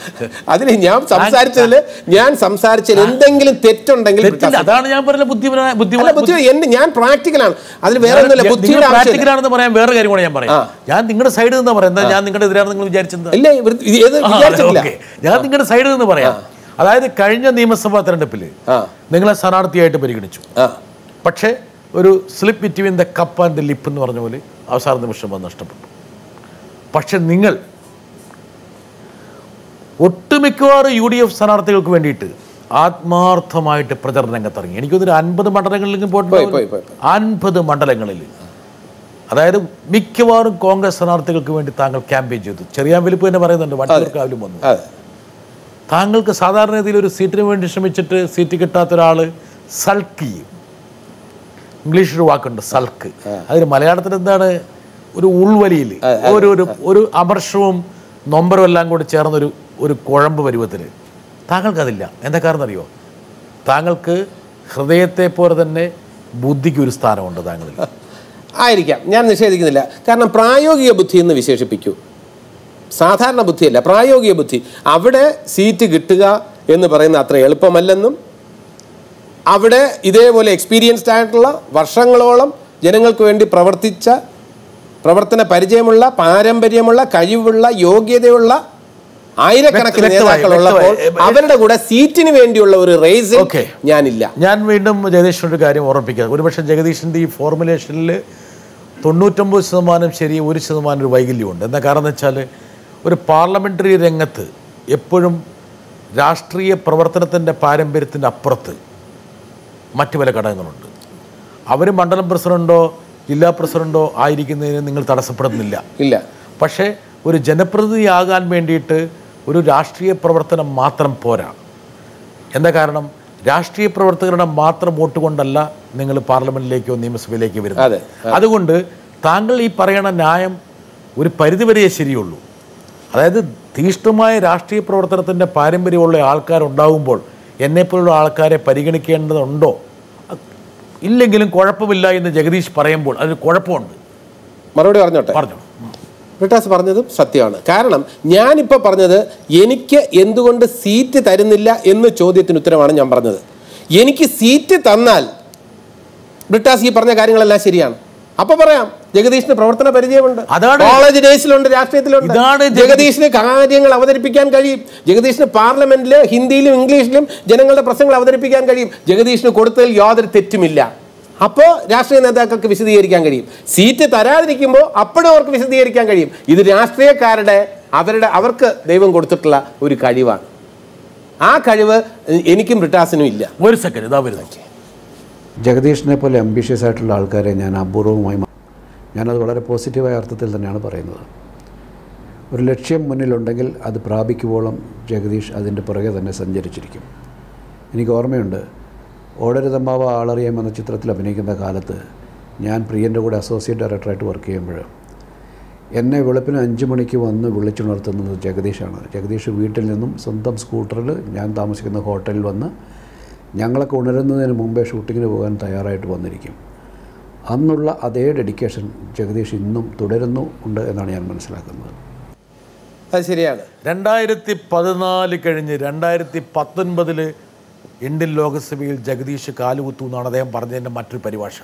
അതിന് ഞാൻ സംസാരിച്ചതിൽ ഞാൻ സംസാരിച്ചതിൽ എന്തെങ്കിലും തെറ്റുണ്ടെങ്കിൽ തെറ്റില്ല ബ്രിട്ടാസ് അതാണ് ഞാൻ പറഞ്ഞ ബുദ്ധിപരമായ അല്ല ബുദ്ധിപര ബുദ്ധി എന്റെ ഞാൻ പ്രാക്ടിക്കലാണ് അതിൽ വേറെ ഒന്നുമില്ല ബുദ്ധിയുടെ ആവശ്യമില്ല പ്രാക്ടിക്കലാണെന്ന് പറയാൻ വേറെ കാര്യം കൂടെ ഞാൻ പറയാം ഞാൻ നിങ്ങളുടെ സൈഡിൽ നിന്ന് പറയാം എന്താ ഞാൻ നിങ്ങളുടെ എതിരാണെന്ന് നിങ്ങൾ വിചാരിച്ചത് ഇല്ല ഇവർ- ഇത് ഏത് ആ, വിചാരിച്ചിട്ടില്ല ഓക്കേ. ഞാൻ നിങ്ങളുടെ സൈഡിൽ നിന്ന് പറയാം അതായത് കഴിഞ്ഞ നിയമസഭാ തെരഞ്ഞെടുപ്പിൽ ആ. നിങ്ങളെ സ്ഥാനാർത്ഥിയായിട്ട് പരിഗണിച്ചു ആ പക്ഷേ ഒരു slip between the cup and the lip എന്ന് പറഞ്ഞ പോലെ അവസാന നിമിഷം അത് നഷ്ടപ്പെട്ടു പക്ഷെ നിങ്ങൾ ഒട്ടുമിക്കവാറും യു ഡി എഫ് സ്ഥാനാർത്ഥികൾക്ക് വേണ്ടിയിട്ട് ആത്മാർത്ഥമായിട്ട് പ്രചരണ രംഗത്തിറങ്ങി എനിക്കൊരു അൻപത് മണ്ഡലങ്ങളിലേക്ക് പോയി, പോയി, പോയി, പോയിട്ട് അൻപത് മണ്ഡലങ്ങളിൽ അതായത് മിക്കവാറും കോൺഗ്രസ് സ്ഥാനാർത്ഥികൾക്ക് വേണ്ടി താങ്കൾ ക്യാമ്പയിൻ ചെയ്തു ചെറിയാൻ വലിപ്പ് തന്നെ പറയുന്നുണ്ട് വട്ടിയൂർക്കാവിലും വന്നു അതെ താങ്കൾക്ക് സാധാരണ രീതിയിൽ ഒരു സീറ്റിന് വേണ്ടി ശ്രമിച്ചിട്ട് സീറ്റ് കിട്ടാത്ത ഒരാൾ സൾക്ക് ചെയ്യും ഇംഗ്ലീഷിൽ ഒരു വാക്കുണ്ട് സൾക്ക് അതിന് മലയാളത്തിൽ എന്താണ് ഒരു ഉൾവലിയിൽ ഒരു ഒരു ഒരു അമർഷവും നൊമ്പരവും എല്ലാം കൂടി ചേർന്നൊരു ഒരു കുഴമ്പ് പരുവത്തിൽ താങ്കൾക്കതില്ല എന്താ കാരണം അറിയോ താങ്കൾക്ക് ഹൃദയത്തെ പോലെ തന്നെ ബുദ്ധിക്ക് ഒരു സ്ഥാനമുണ്ട് താങ്കളിൽ ആയിരിക്കാം ഞാൻ നിഷേധിക്കുന്നില്ല കാരണം പ്രായോഗിക ബുദ്ധി എന്ന് വിശേഷിപ്പിക്കൂ സാധാരണ ബുദ്ധിയല്ല പ്രായോഗിക ബുദ്ധി അവിടെ സീറ്റ് കിട്ടുക എന്ന് പറയുന്ന അത്ര എളുപ്പമല്ലെന്നും അവിടെ ഇതേപോലെ എക്സ്പീരിയൻസ്ഡ് ആയിട്ടുള്ള വർഷങ്ങളോളം ജനങ്ങൾക്ക് വേണ്ടി പ്രവർത്തിച്ച പ്രവർത്തന പരിചയമുള്ള പാരമ്പര്യമുള്ള കഴിവുള്ള യോഗ്യതയുള്ള ആയിരക്കണക്കിന് വ്യക്ത- വ്യക്തമായി, നേതാക്കളുള്ളപ്പോൾ വ്യക്തമായി. അവരുടെ കൂടെ സീറ്റിന് വേണ്ടിയുള്ള ഒരു റേസിൽ Okay. ഞാനില്ല ഞാൻ വീണ്ടും ജഗദീഷിനൊരു കാര്യം ഓർമ്മിപ്പിക്കുക ഒരുപക്ഷെ ജഗദീഷിൻ്റെ ഈ ഫോർമുലേഷനിൽ തൊണ്ണൂറ്റൊമ്പത് ശതമാനം ശരി ഒരു ശതമാനം ഒരു വൈകല്യമുണ്ട് എന്താ കാരണം എന്ന് വെച്ചാൽ ഒരു പാർലമെൻ്ററി രംഗത്ത് എപ്പോഴും രാഷ്ട്രീയ പ്രവർത്തനത്തിൻ്റെ പാരമ്പര്യത്തിൻ്റെ അപ്പുറത്ത് മറ്റു പല ഘടകങ്ങളുണ്ട് അവർ മണ്ഡലം പ്രസിഡൻറ്റോ ജില്ലാ പ്രസിഡൻറ്റോ ആയിരിക്കുന്നതിന് നിങ്ങൾ തടസ്സപ്പെടുന്നില്ല ഇല്ല പക്ഷേ ഒരു ജനപ്രതിനിധിയാകാൻ വേണ്ടിയിട്ട് ഒരു രാഷ്ട്രീയ പ്രവർത്തനം മാത്രം പോരാ എന്താ കാരണം രാഷ്ട്രീയ പ്രവർത്തകരുടെ മാത്രം വോട്ട് കൊണ്ടല്ല നിങ്ങൾ പാർലമെന്റിലേക്കോ നിയമസഭയിലേക്കോ അതെ, വരുന്നത് അതുകൊണ്ട് താങ്കൾ ഈ പറയണ ന്യായം ഒരു പരിധിവരെയേ ശരിയുള്ളൂ അതായത് തീഷ്ണമായ രാഷ്ട്രീയ പ്രവർത്തനത്തിൻ്റെ പാരമ്പര്യമുള്ള ആൾക്കാരുണ്ടാകുമ്പോൾ എന്നെപ്പോലുള്ള ആൾക്കാരെ പരിഗണിക്കേണ്ടതുണ്ടോ അ- ഇല്ലെങ്കിലും കുഴപ്പമില്ല എന്ന് ജഗദീഷ് പറയുമ്പോൾ അതിന് കുഴപ്പമുണ്ട് മറുപടി പറഞ്ഞോട്ടെ പറഞ്ഞു ബ്രിട്ടാസ് പറഞ്ഞതും സത്യമാണ് കാരണം ഞാനിപ്പോൾ പറഞ്ഞത് എനിക്ക് എന്തുകൊണ്ട് സീറ്റ് തരുന്നില്ല എന്ന ചോദ്യത്തിന് ഉത്തരമാണ് ഞാൻ പറഞ്ഞത് എനിക്ക് സീറ്റ് തന്നാൽ ബ്രിട്ടാസ് ഈ പറഞ്ഞ കാര്യങ്ങളെല്ലാം ശരിയാണ് അപ്പൊ പറയാം ജഗദീഷിന് പ്രവർത്തന പരിചയമുണ്ട് അതാണ് കോളേജ് ഡേയ്സിലുണ്ട് രാഷ്ട്രീയത്തിലുണ്ട് ഇതാണ് ജഗദീഷ്- ജഗദീഷിന് കാര്യങ്ങൾ അവതരിപ്പിക്കാൻ കഴിയും ജഗദീഷിന് പാർലമെന്റിൽ ഹിന്ദിയിലും ഇംഗ്ലീഷിലും ജനങ്ങളുടെ പ്രശ്നങ്ങൾ അവതരിപ്പിക്കാൻ കഴിയും ജഗദീഷിന് കൊടുത്തതിൽ യാതൊരു തെറ്റുമില്ല അപ്പോൾ രാഷ്ട്രീയ നേതാക്കൾക്ക് വിശദീകരിക്കാൻ കഴിയും സീറ്റ് തരാതിരിക്കുമ്പോൾ അപ്പോഴും അവർക്ക് വിശദീകരിക്കാൻ കഴിയും ഇത് രാഷ്ട്രീയക്കാരുടെ അവരുടെ അവർക്ക് ദൈവം കൊടുത്തിട്ടുള്ള ഒരു കഴിവാണ് ആ കഴിവ് എനിക്കും ബ്രിട്ടാസിനും ഇല്ല ഒരു സെക്കൻഡ് ഇതാ വരുന്നത് ജഗദീഷിനെ പോലെ അംബീഷ്യസ് ആയിട്ടുള്ള ആൾക്കാരെ ഞാൻ അപൂർവമായി മ- ഞാനത് വളരെ പോസിറ്റീവായ അർത്ഥത്തിൽ തന്നെയാണ് പറയുന്നത് ഒരു ലക്ഷ്യം മുന്നിലുണ്ടെങ്കിൽ അത് പ്രാപിക്കുവോളം ജഗദീഷ് അതിൻ്റെ പുറകെ തന്നെ സഞ്ചരിച്ചിരിക്കും എനിക്ക് ഓർമ്മയുണ്ട് ഓടരുതമ്മാവ ആളറിയാം എന്ന ചിത്രത്തിൽ അഭിനയിക്കുന്ന കാലത്ത് ഞാൻ പ്രിയൻ്റെ കൂടെ അസോസിയേറ്റ് ഡയറക്ടറായിട്ട് വർക്ക് ചെയ്യുമ്പോൾ എന്നെ വെളുപ്പിന് അഞ്ച് മണിക്ക് വന്ന് വിളിച്ചുണർത്തുന്നത് ജഗദീഷാണ് ജഗദീഷ് വീട്ടിൽ നിന്നും സ്വന്തം സ്കൂട്ടറിൽ ഞാൻ താമസിക്കുന്ന ഹോട്ടലിൽ വന്ന് ഞങ്ങളൊക്കെ ഉണരുന്നതിന് മുമ്പേ ഷൂട്ടിങ്ങിന് പോകാൻ തയ്യാറായിട്ട് വന്നിരിക്കും അന്നുള്ള അതേ ഡെഡിക്കേഷൻ ജഗദീഷ് ഇന്നും തുടരുന്നു ഉണ്ട് എന്നാണ് ഞാൻ മനസ്സിലാക്കുന്നത് അത് ശരിയാണ് രണ്ടായിരത്തി പതിനാല് കഴിഞ്ഞ് രണ്ടായിരത്തി പത്തൊൻപതില് ഇന്ത്യൻ ലോകസഭയിൽ ജഗദീഷ് കാലുകുത്തു എന്നാണ് അദ്ദേഹം പറഞ്ഞതിൻ്റെ മറ്റൊരു പരിഭാഷ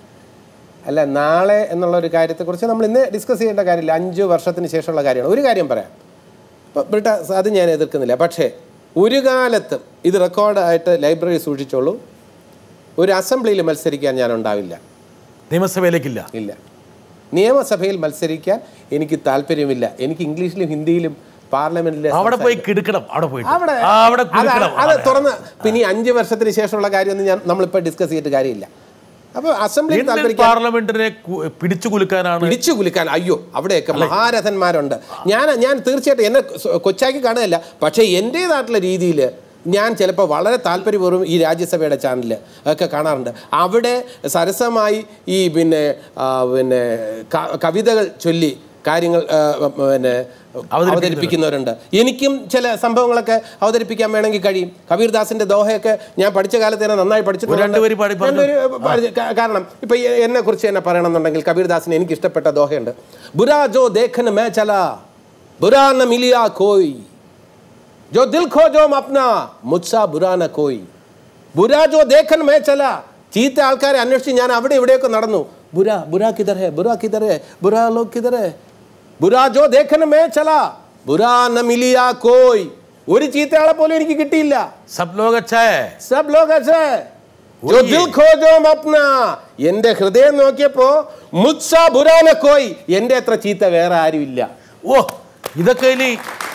അല്ല നാളെ എന്നുള്ള ഒരു കാര്യത്തെക്കുറിച്ച് നമ്മൾ ഇന്ന് ഡിസ്കസ് ചെയ്യേണ്ട കാര്യമില്ല അഞ്ച് വർഷത്തിന് ശേഷമുള്ള കാര്യമാണ് ഒരു കാര്യം പറയാം ഇപ്പോൾ ബ്രിട്ടാസ് അത് ഞാൻ എതിർക്കുന്നില്ല പക്ഷേ ഒരു കാലത്തും ഇത് റെക്കോർഡായിട്ട് ലൈബ്രറി സൂക്ഷിച്ചോളൂ ഒരു അസംബ്ലിയിൽ മത്സരിക്കാൻ ഞാൻ ഉണ്ടാവില്ല നിയമസഭയിലേക്കില്ല ഇല്ല നിയമസഭയിൽ മത്സരിക്കാൻ എനിക്ക് താല്പര്യമില്ല എനിക്ക് ഇംഗ്ലീഷിലും ഹിന്ദിയിലും പാർലമെന്റിലെ അവിടെ പോയി കിടുക്കണം അവിടെ പോയി അവിടെ അവിടെ അതാണ്- കിടുക്കണം അത് തുറന്ന് പിന്നെ ഈ അഞ്ച് വർഷത്തിന് ശേഷമുള്ള കാര്യമൊന്നും ഞാൻ നമ്മളിപ്പോൾ ഡിസ്കസ് ചെയ്തിട്ട് കാര്യമില്ല അപ്പോൾ അസംബ്ലിയിൽ ഇന്ത്യൻ താല്പര്യം പാർലമെന്റിനെ കു- പിടിച്ചു കുലുക്കാനാണ് പിടിച്ചു കുലുക്കാൻ അയ്യോ അവിടെയൊക്കെ മഹാരഥന്മാരുണ്ട് ഞാൻ ഞാൻ തീർച്ചയായിട്ടും എന്നെ സ്വ- കൊച്ചാക്കി കാണുകയല്ല പക്ഷേ എൻ്റേതായിട്ടുള്ള രീതിയിൽ ഞാൻ ചിലപ്പോൾ വളരെ താല്പര്യപൂർവ്വം ഈ രാജ്യസഭയുടെ ചാനൽ ഒക്കെ കാണാറുണ്ട് അവിടെ സരസമായി ഈ പിന്നെ ആ, പിന്നെ ക- കവിതകൾ ചൊല്ലി കാര്യങ്ങൾ ആ, പിന്നെ അവതരിപ്പിക്കുന്നവരുണ്ട് എനിക്കും ചില സംഭവങ്ങളൊക്കെ അവതരിപ്പിക്കാൻ വേണമെങ്കിൽ കഴിയും കബീർദാസിന്റെ ദോഹയൊക്കെ ഞാൻ പഠിച്ച കാലത്ത് തന്നെ നന്നായി പഠിച്ചിട്ടുണ്ട് രണ്ട് വരി പാടി പറഞ്ഞു. രണ്ടുപേര് പാടി- കാ- കാരണം ഇപ്പൊ ഈ- എന്നെ കുറിച്ച് തന്നെ പറയണമെന്നുണ്ടെങ്കിൽ കബീർദാസിന് എനിക്ക് ഇഷ്ടപ്പെട്ട ദോഹയുണ്ട് ബുരാ ജോ ദേഖൻ മേ ചല ബുരാ ന മിലിയ കോയ് जो दिल खोजो अपना मुझसा बुरा न कोई ബുരാ ജോ ദേഖൻ മേ ചല ചീത്ത ആൾക്കാരെ അന്വേഷിച്ച് ഞാൻ അവിടെ ഇവിടെയൊക്കെ നടന്നു ബുരാ ബുരാ കിതർ ഹേ ബുരാ കിതർ ഹേ ബുരാ ലോക് കിതർ ഹേ ബുരാ ജോ ദേഖൻ മേ ചല ബുരാ ന മിലിയ കോയ് ഒരു ചീത്തയാളെ പോലും എനിക്ക് കിട്ടിയില്ല सब लोग अच्छा है സബ് ലോക അച്ഛേ जो वही दिल है। खोजो अपना എന്റെ ഹൃദയം നോക്കിയപ്പോ മുത്സ ബുരാന കോയ് എന്റെ അത്ര ചീത്ത വേറെ ആരും ഇല്ല ഓ ഇതൊക്കെ ഇനി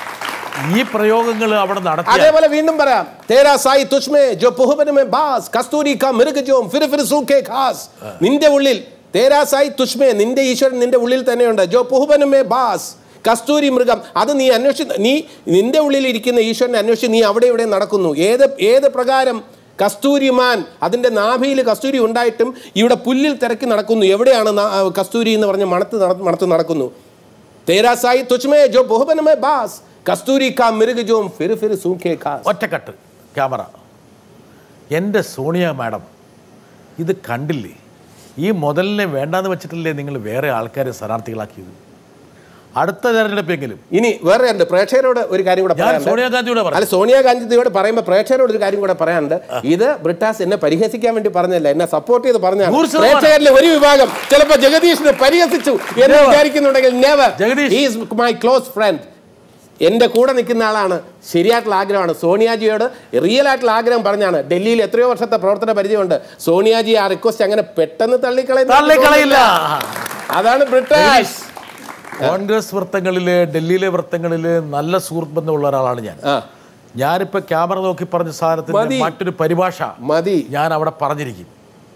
ഈ പ്രയോഗങ്ങൾ അവിടെ നടത്തിയ അതേപോലെ വീണ്ടും പറയാം തേരാ സായി തുഷ്മേ ജോ പുഹബൻ മേ ബാസ് കസ്തൂരി കാ മിർഗ് ജോം ഫിർ ഫിർ സൂഖേ ഖാസ് നിന്റെ ഉള്ളിൽ തേരാ സായി തുഷ്മേ നിന്റെ ഈശ്വരൻ നിന്റെ ഉള്ളിൽ തന്നെയുണ്ട് ജോ പുഹബൻ മേ ബാസ് കസ്തൂരി മൃഗം അത് നീ അന്വേഷിച്ച് നീ നിന്റെ ഉള്ളിൽ ഇരിക്കുന്ന ഈശ്വരനെ അന്വേഷിച്ച് നീ അവിടെ ഇവിടെ നടക്കുന്നു ഏത് ഏത് പ്രകാരം കസ്തൂരിമാൻ അതിൻ്റെ നാഭിയിൽ കസ്തൂരി ഉണ്ടായിട്ടും ഇവിടെ പുല്ലിൽ തിരക്കി നടക്കുന്നു എവിടെയാണ് നാ- ആ കസ്തൂരി എന്ന് പറഞ്ഞ് മണത്ത് നട- മണത്ത് നടക്കുന്നു തേരാ സായി തുച്മേ ജോ ബഹുബനമേ ബാസ് കസ്തൂരി കാ മിരുഗ് ജോം ഫിർ ഫിർ സൂഖേ ഖാസ് ഒറ്റക്കെട്ട് ക്യാമറ എൻ്റെ സോണിയ മാഡം ഇത് കണ്ടില്ലേ ഈ മുതലിനെ വേണ്ടാന്ന് വെച്ചിട്ടല്ലേ നിങ്ങൾ വേറെ ആൾക്കാരെ സ്ഥാനാർത്ഥികളാക്കിയത് അടുത്ത തെരഞ്ഞെടുപ്പെങ്കിലും ഇനി വേറെ ഉണ്ട് പ്രേക്ഷകരോട് ഒരു കാര്യം കൂടെ ഞാൻ പറയാനുണ്ട്. സോണിയാഗാന്ധിയോട് പറയാം അല്ല സോണിയാഗാന്ധിയോട് പറയുമ്പോൾ പ്രേക്ഷകരോട് ഒരു കാര്യം കൂടെ പറയാനുണ്ട് ഇത് ബ്രിട്ടാസ് എന്നെ പരിഹസിക്കാൻ വേണ്ടി പറഞ്ഞല്ല എന്നെ സപ്പോർട്ട് ചെയ്ത് പറഞ്ഞാണ് നൂറ് ശതമാനം. പ്രേക്ഷകരിലെ ഒരു വിഭാഗം ചിലപ്പോൾ ജഗദീഷിനെ പരിഹസിച്ചു എന്ന് Never. വിചാരിക്കുന്നുണ്ടെങ്കിൽ never Jagadish. Is my close friend എൻ്റെ കൂടെ നിൽക്കുന്ന ആളാണ് ശരിയായിട്ടുള്ള ആഗ്രഹമാണ് സോണിയാജിയോട് റിയൽ ആയിട്ടുള്ള ആഗ്രഹം പറഞ്ഞാണ് ഡൽഹിയിൽ എത്രയോ വർഷത്തെ പ്രവർത്തന പരിചയമുണ്ട് സോണിയാജി ആ റിക്വസ്റ്റ് അങ്ങനെ പെട്ടെന്ന് തള്ളിക്കളയുന്ന തള്ളിക്കളയില്ല അതാണ് ബ്രിട്ടാസ് കോൺഗ്രസ് വൃത്തങ്ങളില് ഡൽഹിയിലെ വൃത്തങ്ങളില് നല്ല സുഹൃത്ത് ബന്ധമുള്ള ഒരാളാണ് ഞാൻ ആ ഞാനിപ്പോ ക്യാമറ നോക്കി പറഞ്ഞ സാധനത്തിന് മതി. മറ്റൊരു പരിഭാഷ മതി ഞാൻ അവിടെ പറഞ്ഞിരിക്കും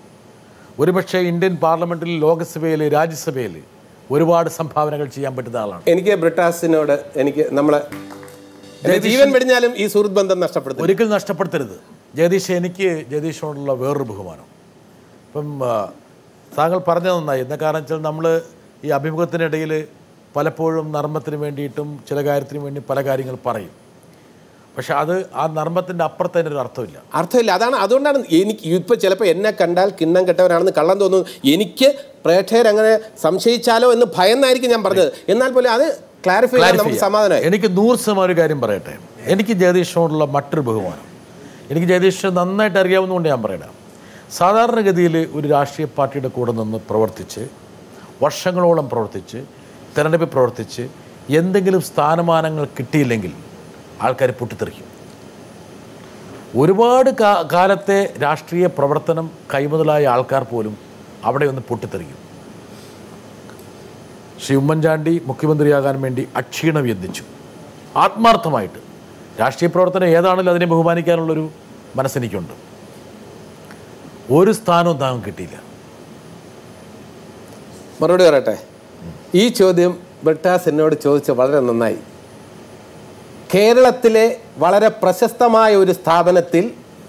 ഒരുപക്ഷെ ഇന്ത്യൻ പാർലമെന്റിൽ ലോകസഭയിൽ രാജ്യസഭയിൽ ഒരുപാട് സംഭാവനകൾ ചെയ്യാൻ പറ്റുന്ന ആളാണ് എനിക്ക് ബ്രിട്ടാസിനോട് എനിക്ക് നമ്മളെ എന്റെ ജീവൻ വെടിഞ്ഞാലും ഈ സുഹൃത്ത് ബന്ധം നഷ്ടപ്പെടുത്തും ഒരിക്കലും നഷ്ടപ്പെടുത്തരുത് ജഗദീഷ് എനിക്ക് ജഗദീഷിനോടുള്ള വേറൊരു ബഹുമാനം ഇപ്പം ആ, താങ്കൾ പറഞ്ഞത് നന്നായി എന്താ കാരണം വെച്ചാൽ നമ്മൾ ഈ അഭിമുഖത്തിനിടയിൽ പലപ്പോഴും നർമ്മത്തിന് വേണ്ടിയിട്ടും ചില കാര്യത്തിന് വേണ്ടി പല കാര്യങ്ങൾ പറയും പക്ഷെ അത് ആ നർമ്മത്തിൻ്റെ അപ്പുറത്ത് അതിനൊരു അർത്ഥമില്ല അർത്ഥമില്ല അതാണ് അതുകൊണ്ടാണ് എനിക്ക് ഇപ്പൊ ചിലപ്പോൾ എന്നെ കണ്ടാൽ കിണ്ണം കെട്ടവനാണെന്ന് കള്ളം തോന്നുന്നു എനിക്ക് പ്രേക്ഷകർ അങ്ങനെ സംശയിച്ചാലോ എന്ന് ഭയന്നായിരിക്കും ഞാൻ പറഞ്ഞത് എന്നാൽ പോലും അത് ക്ലാരിഫൈ ചെയ്യാൻ Clarify നമുക്ക് ചെയ്യാം. സമാധാനമായി എനിക്ക് നൂറ് ശതമാനം ഒരു കാര്യം പറയട്ടെ എനിക്ക് ജഗദീഷിനോടുള്ള മറ്റൊരു ബഹുമാനം എനിക്ക് ജഗദീഷ് നന്നായിട്ട് അറിയാവുന്നതുകൊണ്ട് ഞാൻ പറയണം സാധാരണഗതിയിൽ ഒരു രാഷ്ട്രീയ പാർട്ടിയുടെ കൂടെ നിന്ന് പ്രവർത്തിച്ച് വർഷങ്ങളോളം പ്രവർത്തിച്ച് തെരഞ്ഞെടുപ്പിൽ പ്രവർത്തിച്ച് എന്തെങ്കിലും സ്ഥാനമാനങ്ങൾ കിട്ടിയില്ലെങ്കിൽ ആൾക്കാർ പൊട്ടിത്തെറിക്കും ഒരുപാട് കാ- കാലത്തെ രാഷ്ട്രീയ പ്രവർത്തനം കൈമുതലായ ആൾക്കാർ പോലും അവിടെ ഒന്ന് പൊട്ടിത്തെറിക്കും ശ്രീ ഉമ്മൻചാണ്ടി മുഖ്യമന്ത്രിയാകാൻ വേണ്ടി അക്ഷീണം യത്നിച്ചു ആത്മാർത്ഥമായിട്ട് രാഷ്ട്രീയ പ്രവർത്തനം ഏതാണെങ്കിലും അതിനെ ബഹുമാനിക്കാനുള്ളൊരു മനസ്സെനിക്കുണ്ട് ഒരു സ്ഥാനവും താങ്കൾ കിട്ടിയില്ല മറുപടി പറയട്ടെ ഈ ചോദ്യം ബ്രിട്ടാസ് എന്നോട് ചോദിച്ച വളരെ നന്നായി കേരളത്തിലെ വളരെ പ്രശസ്തമായ ഒരു സ്ഥാപനത്തിൽ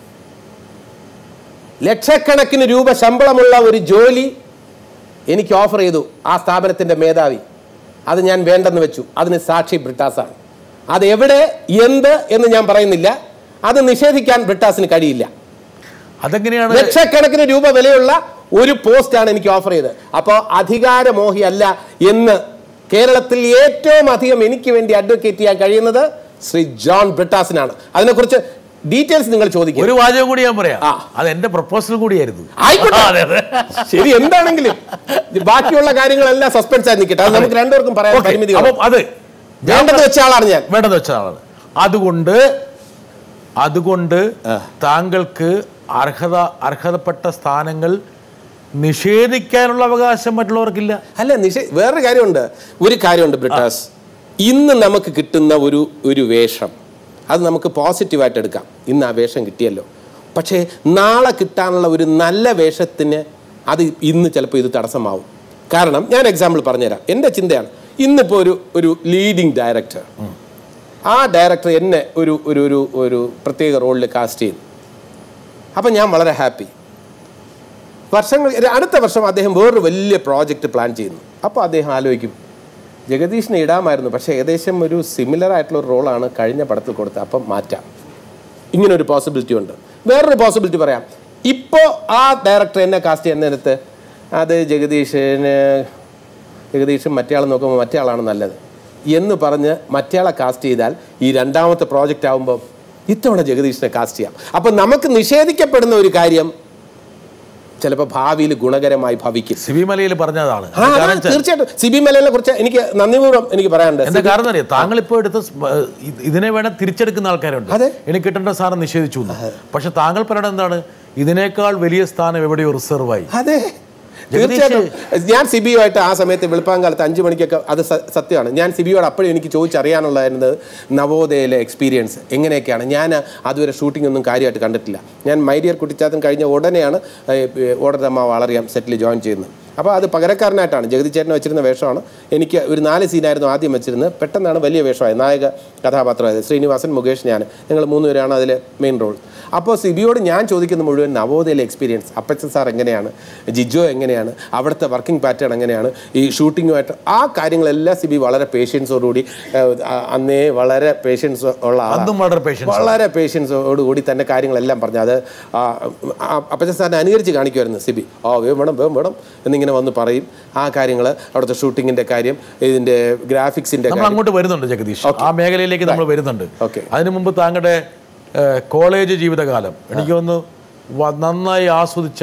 ലക്ഷക്കണക്കിന് രൂപ ശമ്പളമുള്ള ഒരു ജോലി എനിക്ക് ഓഫർ ചെയ്തു ആ സ്ഥാപനത്തിൻ്റെ മേധാവി അത് ഞാൻ വേണ്ടെന്ന് വെച്ചു അതിന് സാക്ഷി ബ്രിട്ടാസാണ് അത് എവിടെ എന്ത് എന്ന് ഞാൻ പറയുന്നില്ല അത് നിഷേധിക്കാൻ ബ്രിട്ടാസിന് കഴിയില്ല അതെങ്ങനെയാണ് ലക്ഷക്കണക്കിന് രൂപ വിലയുള്ള ഒരു പോസ്റ്റാണ് എനിക്ക് ഓഫർ ചെയ്തത് അപ്പോൾ അധികാരമോഹിയല്ല എന്ന് കേരളത്തിൽ ഏറ്റവും അധികം എനിക്ക് വേണ്ടി അഡ്വക്കേറ്റ് ചെയ്യാൻ കഴിയുന്നത് ശ്രീ ജോൺ ബ്രിട്ടാസിനാണ് അതിനെക്കുറിച്ച് ഡീറ്റെയിൽസ് നിങ്ങൾ ചോദിക്കും ഒരു വാചകം കൂടി ഞാൻ പറയാം ആ. അത് എന്റെ പ്രപ്പോസൽ കൂടിയായിരുന്നു ആയിക്കോട്ടെ. അതെ, അതെ. ശരി എന്താണെങ്കിലും ബാക്കിയുള്ള കാര്യങ്ങളെല്ലാം സസ്പെൻസ് ആയി നിൽക്കട്ടെ അത് നമുക്ക് രണ്ടുപേർക്കും പറയാൻ ഓക്കേ, പരിമിതി അപ്പം അത് ഞാൻ വേണ്ടെന്ന് വെച്ച ആളാണ് ഞാൻ വേണ്ടെന്ന് വെച്ചതാണ് അതുകൊണ്ട് അതുകൊണ്ട് താങ്കൾക്ക് അർഹത അർഹതപ്പെട്ട സ്ഥാനങ്ങൾ നിഷേധിക്കാനുള്ള അവകാശം മറ്റുള്ളവർക്കില്ല അല്ല നിഷേ വേറൊരു കാര്യമുണ്ട് ഒരു കാര്യമുണ്ട് ബ്രിട്ടാസ് ഇന്ന് നമുക്ക് കിട്ടുന്ന ഒരു ഒരു വേഷം അത് നമുക്ക് പോസിറ്റീവായിട്ട് എടുക്കാം ഇന്ന് ആ വേഷം കിട്ടിയല്ലോ പക്ഷേ നാളെ കിട്ടാനുള്ള ഒരു നല്ല വേഷത്തിന് അത് ഇന്ന് ചിലപ്പോൾ ഇത് തടസ്സമാവും കാരണം ഞാൻ എക്സാമ്പിൾ പറഞ്ഞുതരാം എൻ്റെ ചിന്തയാണ് ഇന്നിപ്പോൾ ഒരു ഒരു ലീഡിങ് ഡയറക്ടർ ആ ഡയറക്ടർ എന്നെ ഒരു ഒരു ഒരു ഒരു പ്രത്യേക റോളിൽ കാസ്റ്റ് ചെയ്യുന്നു അപ്പം ഞാൻ വളരെ ഹാപ്പി വർഷങ്ങൾ അടുത്ത വർഷം അദ്ദേഹം വേറൊരു വലിയ പ്രോജക്റ്റ് പ്ലാൻ ചെയ്യുന്നു അപ്പോൾ അദ്ദേഹം ആലോചിക്കും ജഗദീഷിനെ ഇടാമായിരുന്നു പക്ഷേ ഏകദേശം ഒരു സിമിലർ ആയിട്ടുള്ള ഒരു റോളാണ് കഴിഞ്ഞ പടത്തിൽ കൊടുത്തത് അപ്പം മാറ്റാം ഇങ്ങനൊരു പോസിബിലിറ്റി ഉണ്ട് വേറൊരു പോസിബിലിറ്റി പറയാം ഇപ്പോൾ ആ ഡയറക്ടർ എന്നെ കാസ്റ്റ് ചെയ്യുന്നതിനകത്ത് അത് ജഗദീഷിന് ജഗദീഷും മറ്റേ ആൾ നോക്കുമ്പോൾ മറ്റേ ആളാണ് നല്ലത് എന്ന് പറഞ്ഞ് മറ്റേയാളെ കാസ്റ്റ് ചെയ്താൽ ഈ രണ്ടാമത്തെ പ്രോജക്റ്റ് ആകുമ്പോൾ ഇത്തവണ ജഗദീഷിനെ കാസ്റ്റ് ചെയ്യാം അപ്പം നമുക്ക് നിഷേധിക്കപ്പെടുന്ന ഒരു കാര്യം ചിലപ്പോൾ ഭാവിയിൽ ഗുണകരമായി ഭവിക്കും സിബി മലയിൽ പറഞ്ഞതാണ് ആ, അതാ, കാരണം വെച്ചാൽ- തീർച്ചയായിട്ടും സിബി മലയെ കുറിച്ച് എനിക്ക് നന്ദിപൂർവ്വം എനിക്ക് പറയാനുണ്ട് എന്താ കാരണം അറിയാം താങ്കൾ ഇപ്പോൾ എടുത്ത സ്- ഏഹ് ഇത് ഇതിനെ വേണം തിരിച്ചെടുക്കുന്ന ആൾക്കാരുണ്ട് അതെ. എനിക്ക് കിട്ടേണ്ട സാധനം നിഷേധിച്ചു എന്ന്. പക്ഷെ താങ്കൾ പറയണത് എന്താണ് ഇതിനേക്കാൾ വലിയ സ്ഥാനം എവിടെയോ റിസർവ് ആയി അതെ ജഗദീഷ് തീർച്ചയായിട്ടും ഞാൻ സിബിയുമായിട്ട് ആ സമയത്ത് വെളുപ്പാങ്കാലത്ത് അഞ്ചു മണിക്കൊക്കെ അത് സ- സത്യമാണ് ഞാൻ സിബിയോട് അപ്പോഴും എനിക്ക് ചോദിച്ചറിയാനുള്ളതായിരുന്നത് നവോദയയിലെ എക്സ്പീരിയൻസ് എങ്ങനെയൊക്കെയാണ് ഞാൻ അതുവരെ ഷൂട്ടിംഗ് ഒന്നും കാര്യമായിട്ട് കണ്ടിട്ടില്ല ഞാൻ മൈഡിയർ കുട്ടിച്ചാത്തൻ കഴിഞ്ഞ ഉടനെയാണ് ഓടരമ്മ വളറിയാം സെറ്റിൽ ജോയിൻ ചെയ്യുന്നത് അപ്പോൾ അത് പകരക്കാരനായിട്ടാണ് ജഗതി ചേട്ടൻ വെച്ചിരുന്ന വേഷമാണ് എനിക്ക് ഒരു നാല് സീനായിരുന്നു ആദ്യം വെച്ചിരുന്നത് പെട്ടെന്നാണ് വലിയ വേഷമായത് നായക കഥാപാത്രമായത് ശ്രീനിവാസൻ മുകേഷ് ഞാൻ ഞങ്ങൾ മൂന്നുപേരാണ് അതിൽ മെയിൻ റോൾ അപ്പോൾ സിബിയോട് ഞാൻ ചോദിക്കുന്ന മുഴുവൻ നവോദയയിലെ എക്സ്പീരിയൻസ് അപ്പച്ചൻ സാർ എങ്ങനെയാണ് ജിജോ എങ്ങനെയാണ് അവിടുത്തെ വർക്കിംഗ് പാറ്റേൺ എങ്ങനെയാണ് ഈ ഷൂട്ടിങ്ങുമായിട്ട് ആ കാര്യങ്ങളെല്ലാം സിബി വളരെ പേഷ്യൻസോടുകൂടി അന്നേ വളരെ പേഷ്യൻസ് ഉള്ള ആളാണ്. അന്നും വളരെ patience വളരെ പേഷ്യൻസോടുകൂടി തന്നെ കാര്യങ്ങളെല്ലാം പറഞ്ഞു അത് ആ, ആ, അപ്പച്ചൻ സാറിനെ അനുകരിച്ച് കാണിക്കുമായിരുന്നു സിബി ആ വേം വേണം വേം വേണം എന്നിങ്ങനെ വന്ന് പറയും ആ കാര്യങ്ങൾ അവിടുത്തെ ഷൂട്ടിങ്ങിൻ്റെ കാര്യം ഇതിൻ്റെ ഗ്രാഫിക്സിൻ്റെ നമ്മൾ കാര്യം അങ്ങോട്ട് വരുന്നുണ്ട് ജഗദീഷ് Okay. ആ മേഖലയിലേക്ക് നമ്മൾ വരുന്നുണ്ട് Okay. അതിനു മുമ്പ് താങ്കളുടെ ഏഹ്, കോളേജ് ജീവിതകാലം എനിക്ക് തോന്നുന്നു വ- നന്നായി ആസ്വദിച്ച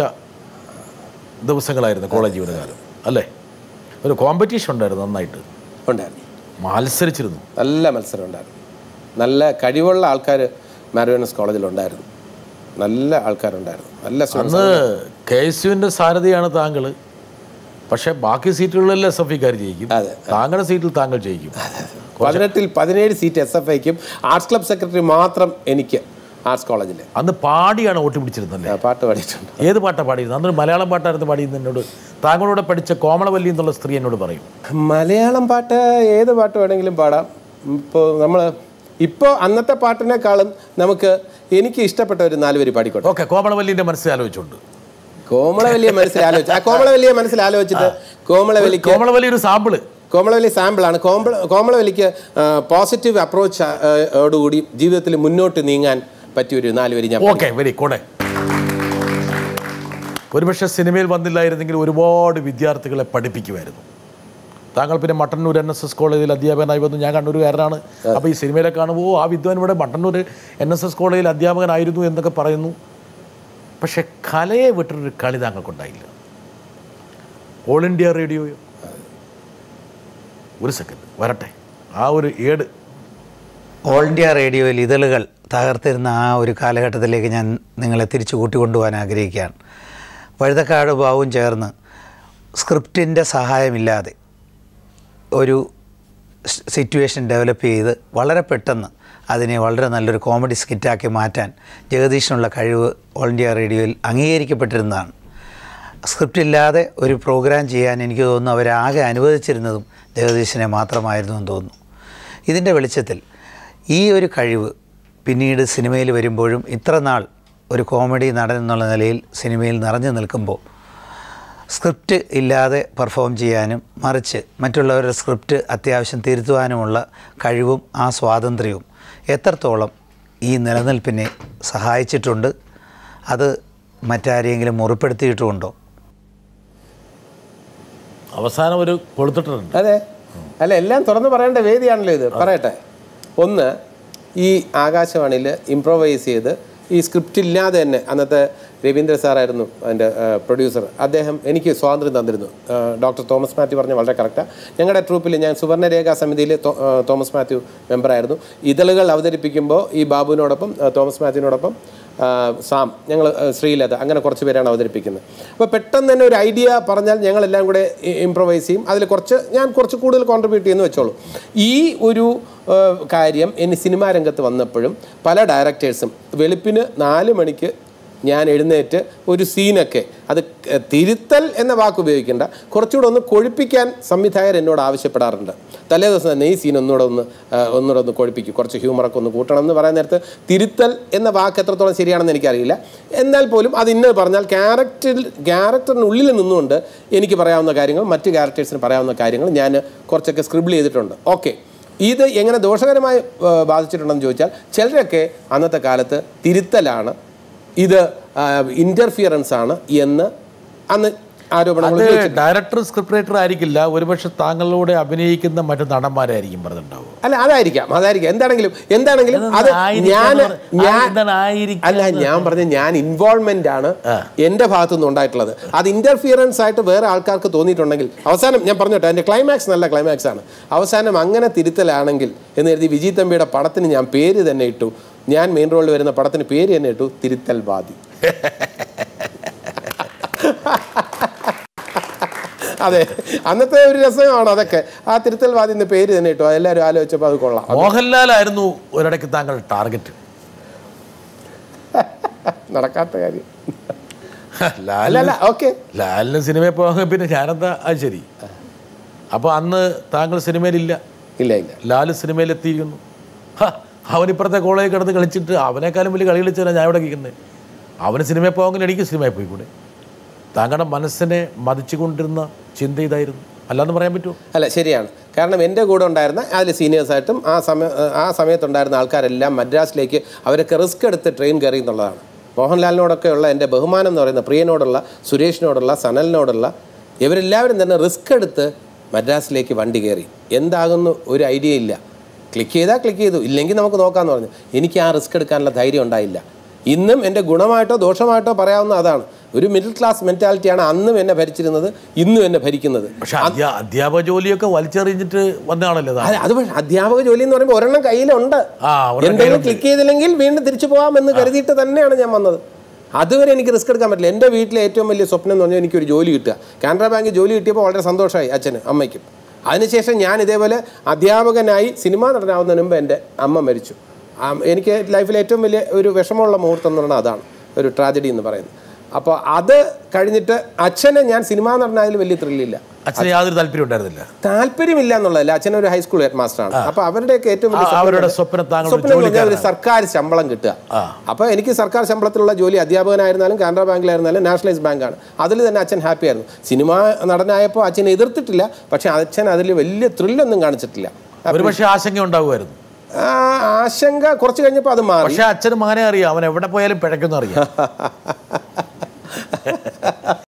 ദിവസങ്ങളായിരുന്നു കോളേജ് ജീവിതകാലം അല്ലേ ഒരു കോമ്പറ്റീഷൻ ഉണ്ടായിരുന്നു നന്നായിട്ട് ഉണ്ടായിരുന്നു മത്സരിച്ചിരുന്നു നല്ല മത്സരം ഉണ്ടായിരുന്നു നല്ല കഴിവുള്ള ആൾക്കാർ മാരിയോണസ് കോളേജിലുണ്ടായിരുന്നു നല്ല ആൾക്കാരുണ്ടായിരുന്നു നല്ല അന്ന് കെ എസ് യുവിൻ്റെ സാരഥിയാണ് താങ്കൾ പക്ഷേ ബാക്കി സീറ്റുകളിലെല്ലാം എസ് എഫ് ഐക്കാർ ജയിക്കും അതെ. താങ്കളുടെ സീറ്റിൽ താങ്കൾ ജയിക്കും പതിനെട്ടിൽ പതിനേഴ് സീറ്റ് എസ് എഫ് ഐക്കും ആർട്സ് ക്ലബ് സെക്രട്ടറി മാത്രം എനിക്ക് ആർട്സ് കോളേജിൽ അന്ന് പാടിയാണ് വോട്ട് പിടിച്ചിരുന്നല്ലേ പാട്ട് പാടിയിട്ടുണ്ട് ഏത് പാട്ടാണ് പാടിയിരുന്നത് അന്നൊരു മലയാളം പാട്ടായിരുന്നു പാടിയിരുന്നത് എന്നോട് താങ്കളോട് പഠിച്ച കോമളവല്ലി എന്നുള്ള സ്ത്രീ എന്നോട് പറയും മലയാളം പാട്ട് ഏത് പാട്ട് വേണമെങ്കിലും പാടാം ഇപ്പോൾ നമ്മൾ ഇപ്പോൾ അന്നത്തെ പാട്ടിനേക്കാളും നമുക്ക് എനിക്ക് ഇഷ്ടപ്പെട്ട ഒരു നാല് വരി പാടിക്കോട്ടെ ഓക്കെ കോമളവല്ലിൻ്റെ മനസ്സിൽ ആലോചിച്ചുകൊണ്ട് കോമളവല്ലിയെ മനസ്സിൽ ആലോചിച്ച് ആ കോമളവല്ലിയെ മനസ്സിൽ ആലോചിച്ചിട്ട് കോമളവല്ലിക്ക് കോമളവല്ലി ഒരു സാമ്പിള് കോമളവല്ലി സാമ്പിളാണ് കോമള കോമളവല്ലിക്ക് പോസിറ്റീവ് അപ്രോച്ച് ഓടുകൂടി ജീവിതത്തിൽ മുന്നോട്ട് നീങ്ങാൻ പറ്റിയൊരു നാല് വരി ഞാൻ ഓക്കെ വെരി കൂടെ ഒരുപക്ഷെ സിനിമയിൽ വന്നില്ലായിരുന്നെങ്കിൽ ഒരുപാട് വിദ്യാർത്ഥികളെ പഠിപ്പിക്കുമായിരുന്നു താങ്കൾ പിന്നെ മട്ടന്നൂർ എൻ എസ് എസ് കോളേജിൽ അധ്യാപകനായി വന്നു ഞാൻ കണ്ണൂരുകാരനാണ് അപ്പോൾ ഈ സിനിമയിലെ കാണുമ്പോൾ ആ വിദ്വാൻ ഇവിടെ മട്ടന്നൂർ എൻ എസ് എസ് കോളേജിൽ അധ്യാപകനായിരുന്നു എന്നൊക്കെ പറയുന്നു പക്ഷെ കലയെ വിട്ടൊരു കളി താങ്കൾക്കുണ്ടായില്ല ഓൾ ഇന്ത്യ റേഡിയോയോ ഒരു സെക്കൻഡ് വരട്ടെ ആ ഒരു ഏട് ഓൾ ഇന്ത്യ റേഡിയോയിൽ ഇതളുകൾ തകർത്തിരുന്ന ആ ഒരു കാലഘട്ടത്തിലേക്ക് ഞാൻ നിങ്ങളെ തിരിച്ചു കൂട്ടിക്കൊണ്ടുപോകാൻ ആഗ്രഹിക്കുകയാണ് വഴുതക്കാട് ബാവും ചേർന്ന് സ്ക്രിപ്റ്റിൻ്റെ സഹായമില്ലാതെ ഒരു സ് സിറ്റുവേഷൻ ഡെവലപ്പ് ചെയ്ത് വളരെ പെട്ടെന്ന് അതിനെ വളരെ നല്ലൊരു കോമഡി സ്കിറ്റാക്കി മാറ്റാൻ ജഗദീഷിനുള്ള കഴിവ് ഓൾ ഇന്ത്യ റേഡിയോയിൽ അംഗീകരിക്കപ്പെട്ടിരുന്നതാണ് സ്ക്രിപ്റ്റ് ഇല്ലാതെ ഒരു പ്രോഗ്രാം ചെയ്യാൻ എനിക്ക് തോന്നുന്നു അവരാകെ അനുവദിച്ചിരുന്നതും ജഗദീഷിനെ മാത്രമായിരുന്നു എന്ന് തോന്നുന്നു ഇതിൻ്റെ വെളിച്ചത്തിൽ ഈ ഒരു കഴിവ് പിന്നീട് സിനിമയിൽ വരുമ്പോഴും ഇത്ര നാൾ ഒരു കോമഡി നടൻ എന്നുള്ള നിലയിൽ സിനിമയിൽ നിറഞ്ഞു നിൽക്കുമ്പോൾ സ്ക്രിപ്റ്റ് ഇല്ലാതെ പെർഫോം ചെയ്യാനും മറിച്ച് മറ്റുള്ളവരുടെ സ്ക്രിപ്റ്റ് അത്യാവശ്യം തിരുത്തുവാനുമുള്ള കഴിവും ആ സ്വാതന്ത്ര്യവും എത്രത്തോളം ഈ നിലനിൽപ്പിനെ സഹായിച്ചിട്ടുണ്ട് അത് മറ്റാരെങ്കിലും മുറിപ്പെടുത്തിയിട്ടുമുണ്ടോ അവസാനം ഒരു കൊടുത്തിട്ടുണ്ട് അതെ അല്ല എല്ലാം തുറന്നു പറയേണ്ട വേദിയാണല്ലോ ഇത് പറയട്ടെ ഒന്ന് ഈ ആകാശവാണിയിൽ ഇംപ്രൊവൈസ് ചെയ്ത് ഈ സ്ക്രിപ്റ്റ് ഇല്ലാതെ തന്നെ അന്നത്തെ രവീന്ദ്ര സാറായിരുന്നു അതിൻ്റെ പ്രൊഡ്യൂസർ അദ്ദേഹം എനിക്ക് സ്വാതന്ത്ര്യം തന്നിരുന്നു ആ, ഡോക്ടർ തോമസ് മാത്യു പറഞ്ഞ വളരെ കറക്റ്റാണ് ഞങ്ങളുടെ ട്രൂപ്പിൽ ഞാൻ സുവർണരേഖ സമിതിയിൽ തോ- ആ, തോമസ് മാത്യു മെമ്പറായിരുന്നു ഇതളുകൾ അവതരിപ്പിക്കുമ്പോൾ ഈ ബാബുവിനോടൊപ്പം ആ, തോമസ് മാത്യുവിനോടൊപ്പം ആ, സാം ഞങ്ങൾ ശ്രീലത അങ്ങനെ കുറച്ച് പേരാണ് അവതരിപ്പിക്കുന്നത് അപ്പോൾ പെട്ടെന്ന് തന്നെ ഒരു ഐഡിയ പറഞ്ഞാൽ ഞങ്ങളെല്ലാം കൂടെ ഇംപ്രൊവൈസ് ചെയ്യും അതിൽ കുറച്ച് ഞാൻ കുറച്ച് കൂടുതൽ കോൺട്രിബ്യൂട്ട് ചെയ്യുന്നു വെച്ചോളൂ ഈ ഒരു ആ, കാര്യം ഇനി സിനിമാ രംഗത്ത് വന്നപ്പോഴും പല ഡയറക്ടേഴ്സും വെളുപ്പിന് നാല് മണിക്ക് ഞാൻ എഴുന്നേറ്റ് ഒരു സീനൊക്കെ അത് ക- തിരുത്തൽ എന്ന വാക്ക് ഉപയോഗിക്കേണ്ട കുറച്ചുകൂടെ ഒന്ന് കൊഴിപ്പിക്കാൻ സംവിധായകർ എന്നോട് ആവശ്യപ്പെടാറുണ്ട് തലേ ദിവസം തന്നെ ഈ സീൻ ഒന്നുകൂടെ ഒന്ന് ആ, ഒന്നുകൂടെ ഒന്ന് കൊഴിപ്പിക്കും കുറച്ച് ഹ്യൂമറൊക്കെ ഒന്ന് കൂട്ടണം എന്ന് പറയുന്ന നേരത്ത് തിരുത്തൽ എന്ന വാക്ക് എത്രത്തോളം ശരിയാണെന്ന് എനിക്കറിയില്ല എന്നാൽ പോലും അത് ഇന്നത് പറഞ്ഞാൽ ക്യാരക്ടറിൽ ക്യാരക്ടറിനുള്ളിൽ നിന്നുകൊണ്ട് എനിക്ക് പറയാവുന്ന കാര്യങ്ങൾ മറ്റ് ക്യാരക്ടേഴ്സിന് പറയാവുന്ന കാര്യങ്ങൾ ഞാൻ കുറച്ചൊക്കെ സ്ക്രിബിൾ ചെയ്തിട്ടുണ്ട് ഓക്കെ ഇത് എങ്ങനെ ദോഷകരമായി ആ, ബാധിച്ചിട്ടുണ്ടെന്ന് ചോദിച്ചാൽ ചിലരൊക്കെ അന്നത്തെ കാലത്ത് തിരുത്തലാണ് ഇത് ഇൻ്റർഫിയറൻസ് ആണ് എന്ന് അന്ന് ആരോപണങ്ങൾ അത് ഉന്നയിച്ചിട്ടുണ്ട്. ഡയറക്ടർ സ്ക്രിപ്റ്റ് റൈറ്റർ ആയിരിക്കില്ല ഒരുപക്ഷെ താങ്കളോട് അഭിനയിക്കുന്ന മറ്റു നടന്മാരായിരിക്കും പറഞ്ഞിട്ടുണ്ടാവുക അല്ല അതായിരിക്കാം അതായിരിക്കാം എന്താണെങ്കിലും എന്താണെങ്കിലും അത് ആയിരിക്കാം ഞാൻ എന്ന് പറഞ്ഞ- ഞാൻ എന്താണ് ആയിരിക്കാം അല്ല ഞാൻ പറഞ്ഞ ഞാൻ ഇൻവോൾവ്മെന്റ് ആണ് എന്റെ ഭാഗത്തുനിന്ന് ഉണ്ടായിട്ടുള്ളത് അത് ഇന്റർഫിയറൻസ് ആയിട്ട് വേറെ ആൾക്കാർക്ക് തോന്നിയിട്ടുണ്ടെങ്കിൽ അവസാനം ഞാൻ പറഞ്ഞോട്ടെ അതിന്റെ ക്ലൈമാക്സ് നല്ല ക്ലൈമാക്സ് ആണ് അവസാനം അങ്ങനെ തിരുത്തലാണെങ്കിൽ എന്ന് കരുതി വിജയ് തമ്പിയുടെ പടത്തിന് ഞാൻ പേര് തന്നെ ഇട്ടു ഞാൻ മെയിൻ റോളിൽ വരുന്ന പടത്തിന് പേര് തന്നെ ഇട്ടു തിരുത്തൽ വാദി അതെ അന്നത്തെ ഒരു രസമാണ് അതൊക്കെ ആ തിരുത്തൽവാദി എന്ന പേര് തന്നെ ഇട്ടു എല്ലാവരും ആലോചിച്ചപ്പോൾ അത് കൊള്ളാം മോഹൻലാലായിരുന്നു ഒരിടയ്ക്ക് താങ്കൾ ടാർഗറ്റ് നടക്കാത്ത കാര്യം ലാൽ അല്ല അല്ല ഓക്കെ ലാലിന് സിനിമയിൽ പോകാൻ പിന്നെ ഞാനെന്താ അത് ശരി അപ്പോൾ അന്ന് താങ്കൾ സിനിമയിലില്ല ഇല്ല ഇല്ല ലാല് സിനിമയിലെത്തിയിരിക്കുന്നു ഹ, അവനിപ്പുറത്തെ കോളേജിൽ കിടന്ന് കളിച്ചിട്ട് അവനേക്കാളും വലിയ കളി കളിച്ചാൽ ഞാൻ ഇവിടെ കേൾക്കുന്നത് അവന് സിനിമയിൽ പോകാമെങ്കിൽ എനിക്ക് സിനിമയിൽ പോയിക്കൂടെ താങ്കളുടെ മനസ്സിനെ മതിച്ചുകൊണ്ടിരുന്ന ചിന്ത ഇതായിരുന്നു അല്ലാന്ന് പറയാൻ പറ്റുമോ അല്ല ശരിയാണ് കാരണം എൻ്റെ കൂടെ ഉണ്ടായിരുന്ന അതിൽ സീനിയേഴ്സായിട്ടും ആ സമയ ആ സമയത്തുണ്ടായിരുന്ന ആൾക്കാരെല്ലാം മദ്രാസിലേക്ക് അവരൊക്കെ റിസ്ക് എടുത്ത് ട്രെയിൻ കയറി എന്നുള്ളതാണ് മോഹൻലാലിനോടൊക്കെയുള്ള എൻ്റെ ബഹുമാനം എന്ന് പറയുന്ന പ്രിയനോടുള്ള സുരേഷിനോടുള്ള സനലിനോടുള്ള ഇവരെല്ലാവരും തന്നെ റിസ്ക് എടുത്ത് മദ്രാസിലേക്ക് വണ്ടി കയറി എന്താകുന്നു ഒരു ഐഡിയ ഇല്ല ക്ലിക്ക് ചെയ്താൽ ക്ലിക്ക് ചെയ്തു ഇല്ലെങ്കിൽ നമുക്ക് നോക്കാമെന്ന് പറഞ്ഞു എനിക്ക് ആ റിസ്ക് എടുക്കാനുള്ള ധൈര്യം ഉണ്ടായില്ല ഇന്നും എൻ്റെ ഗുണമായിട്ടോ ദോഷമായിട്ടോ പറയാവുന്ന അതാണ് ഒരു മിഡിൽ ക്ലാസ് മെൻറ്റാലിറ്റിയാണ് അന്നും എന്നെ ഭരിച്ചിരുന്നത് ഇന്നും എന്നെ ഭരിക്കുന്നത് പക്ഷെ അധ്യാ അധ്യാപക ജോലിയൊക്കെ വലിച്ചെറിഞ്ഞിട്ട് വന്നതാണല്ലോ താൻ. അല്ല, അത് പക്ഷേ അധ്യാപക ജോലി എന്ന് പറയുമ്പോൾ ഒരെണ്ണം കയ്യിലുണ്ട് ആ, ഒരെണ്ണം എന്തെങ്കിലും കയ്യിലുണ്ട്. ക്ലിക്ക് ചെയ്തില്ലെങ്കിൽ വീണ്ടും തിരിച്ചു പോകാമെന്ന് കരുതിയിട്ട് തന്നെയാണ് ഞാൻ വന്നത് അതുവരെ എനിക്ക് റിസ്ക് എടുക്കാൻ പറ്റില്ല എൻ്റെ വീട്ടിലെ ഏറ്റവും വലിയ സ്വപ്നം എന്ന് പറഞ്ഞാൽ എനിക്കൊരു ജോലി കിട്ടുക കാനറ ബാങ്കിൽ ജോലി കിട്ടിയപ്പോൾ വളരെ സന്തോഷമായി അച്ഛന് അമ്മയ്ക്കും അതിനുശേഷം ഞാൻ ഇതേപോലെ അധ്യാപകനായി സിനിമ നടനാവുന്നതിന് മുമ്പ് എൻ്റെ അമ്മ മരിച്ചു ആ, എനിക്ക് ലൈഫിലെ ഏറ്റവും വലിയ ഒരു വിഷമമുള്ള മുഹൂർത്തം എന്ന് പറഞ്ഞാൽ അതാണ് ഒരു ട്രാജഡി എന്ന് പറയുന്നത് അപ്പോൾ അത് കഴിഞ്ഞിട്ട് അച്ഛനെ ഞാൻ സിനിമാ നടനായതിൽ വലിയ ത്രില്ലില്ല അച്ഛന് യാതൊരു താല്പര്യം ഉണ്ടായിരുന്നില്ല താല്പര്യമില്ല എന്നുള്ളതല്ല അച്ഛൻ ഒരു ഹൈസ്കൂൾ ഹെഡ് മാസ്റ്ററാണ് അപ്പൊ അവരുടെയൊക്കെ ഏറ്റവും വലിയ ആ, സ്വപ്നം അവരുടെ എന്ന് സ്വപ്നം താങ്കൾ ഒരു സ്വപ്നം എന്ന് പറഞ്ഞാൽ ഒരു ജോലിക്കാരനാണ്. സർക്കാർ ശമ്പളം കിട്ടുക അപ്പൊ എനിക്ക് സർക്കാർ ശമ്പളത്തിലുള്ള ജോലി അധ്യാപകനായിരുന്നാലും കാനറ ബാങ്കിലായിരുന്നാലും നാഷണലൈസ് ബാങ്കാണ് അതിൽ തന്നെ അച്ഛൻ ഹാപ്പി ആയിരുന്നു സിനിമ നടനായപ്പോൾ അച്ഛൻ എതിർത്തിട്ടില്ല പക്ഷെ അച്ഛൻ അതിൽ വലിയ ത്രില്ലൊന്നും കാണിച്ചിട്ടില്ല ഒരുപക്ഷെ ആശങ്ക ഉണ്ടാവുമായിരുന്നു ആ, ആശങ്ക കുറച്ച് കഴിഞ്ഞപ്പോൾ അത് മാറി പക്ഷെ അച്ഛന് മകനെ അറിയാം അവൻ എവിടെ പോയാലും പിഴയ്ക്കുന്ന അറിയാം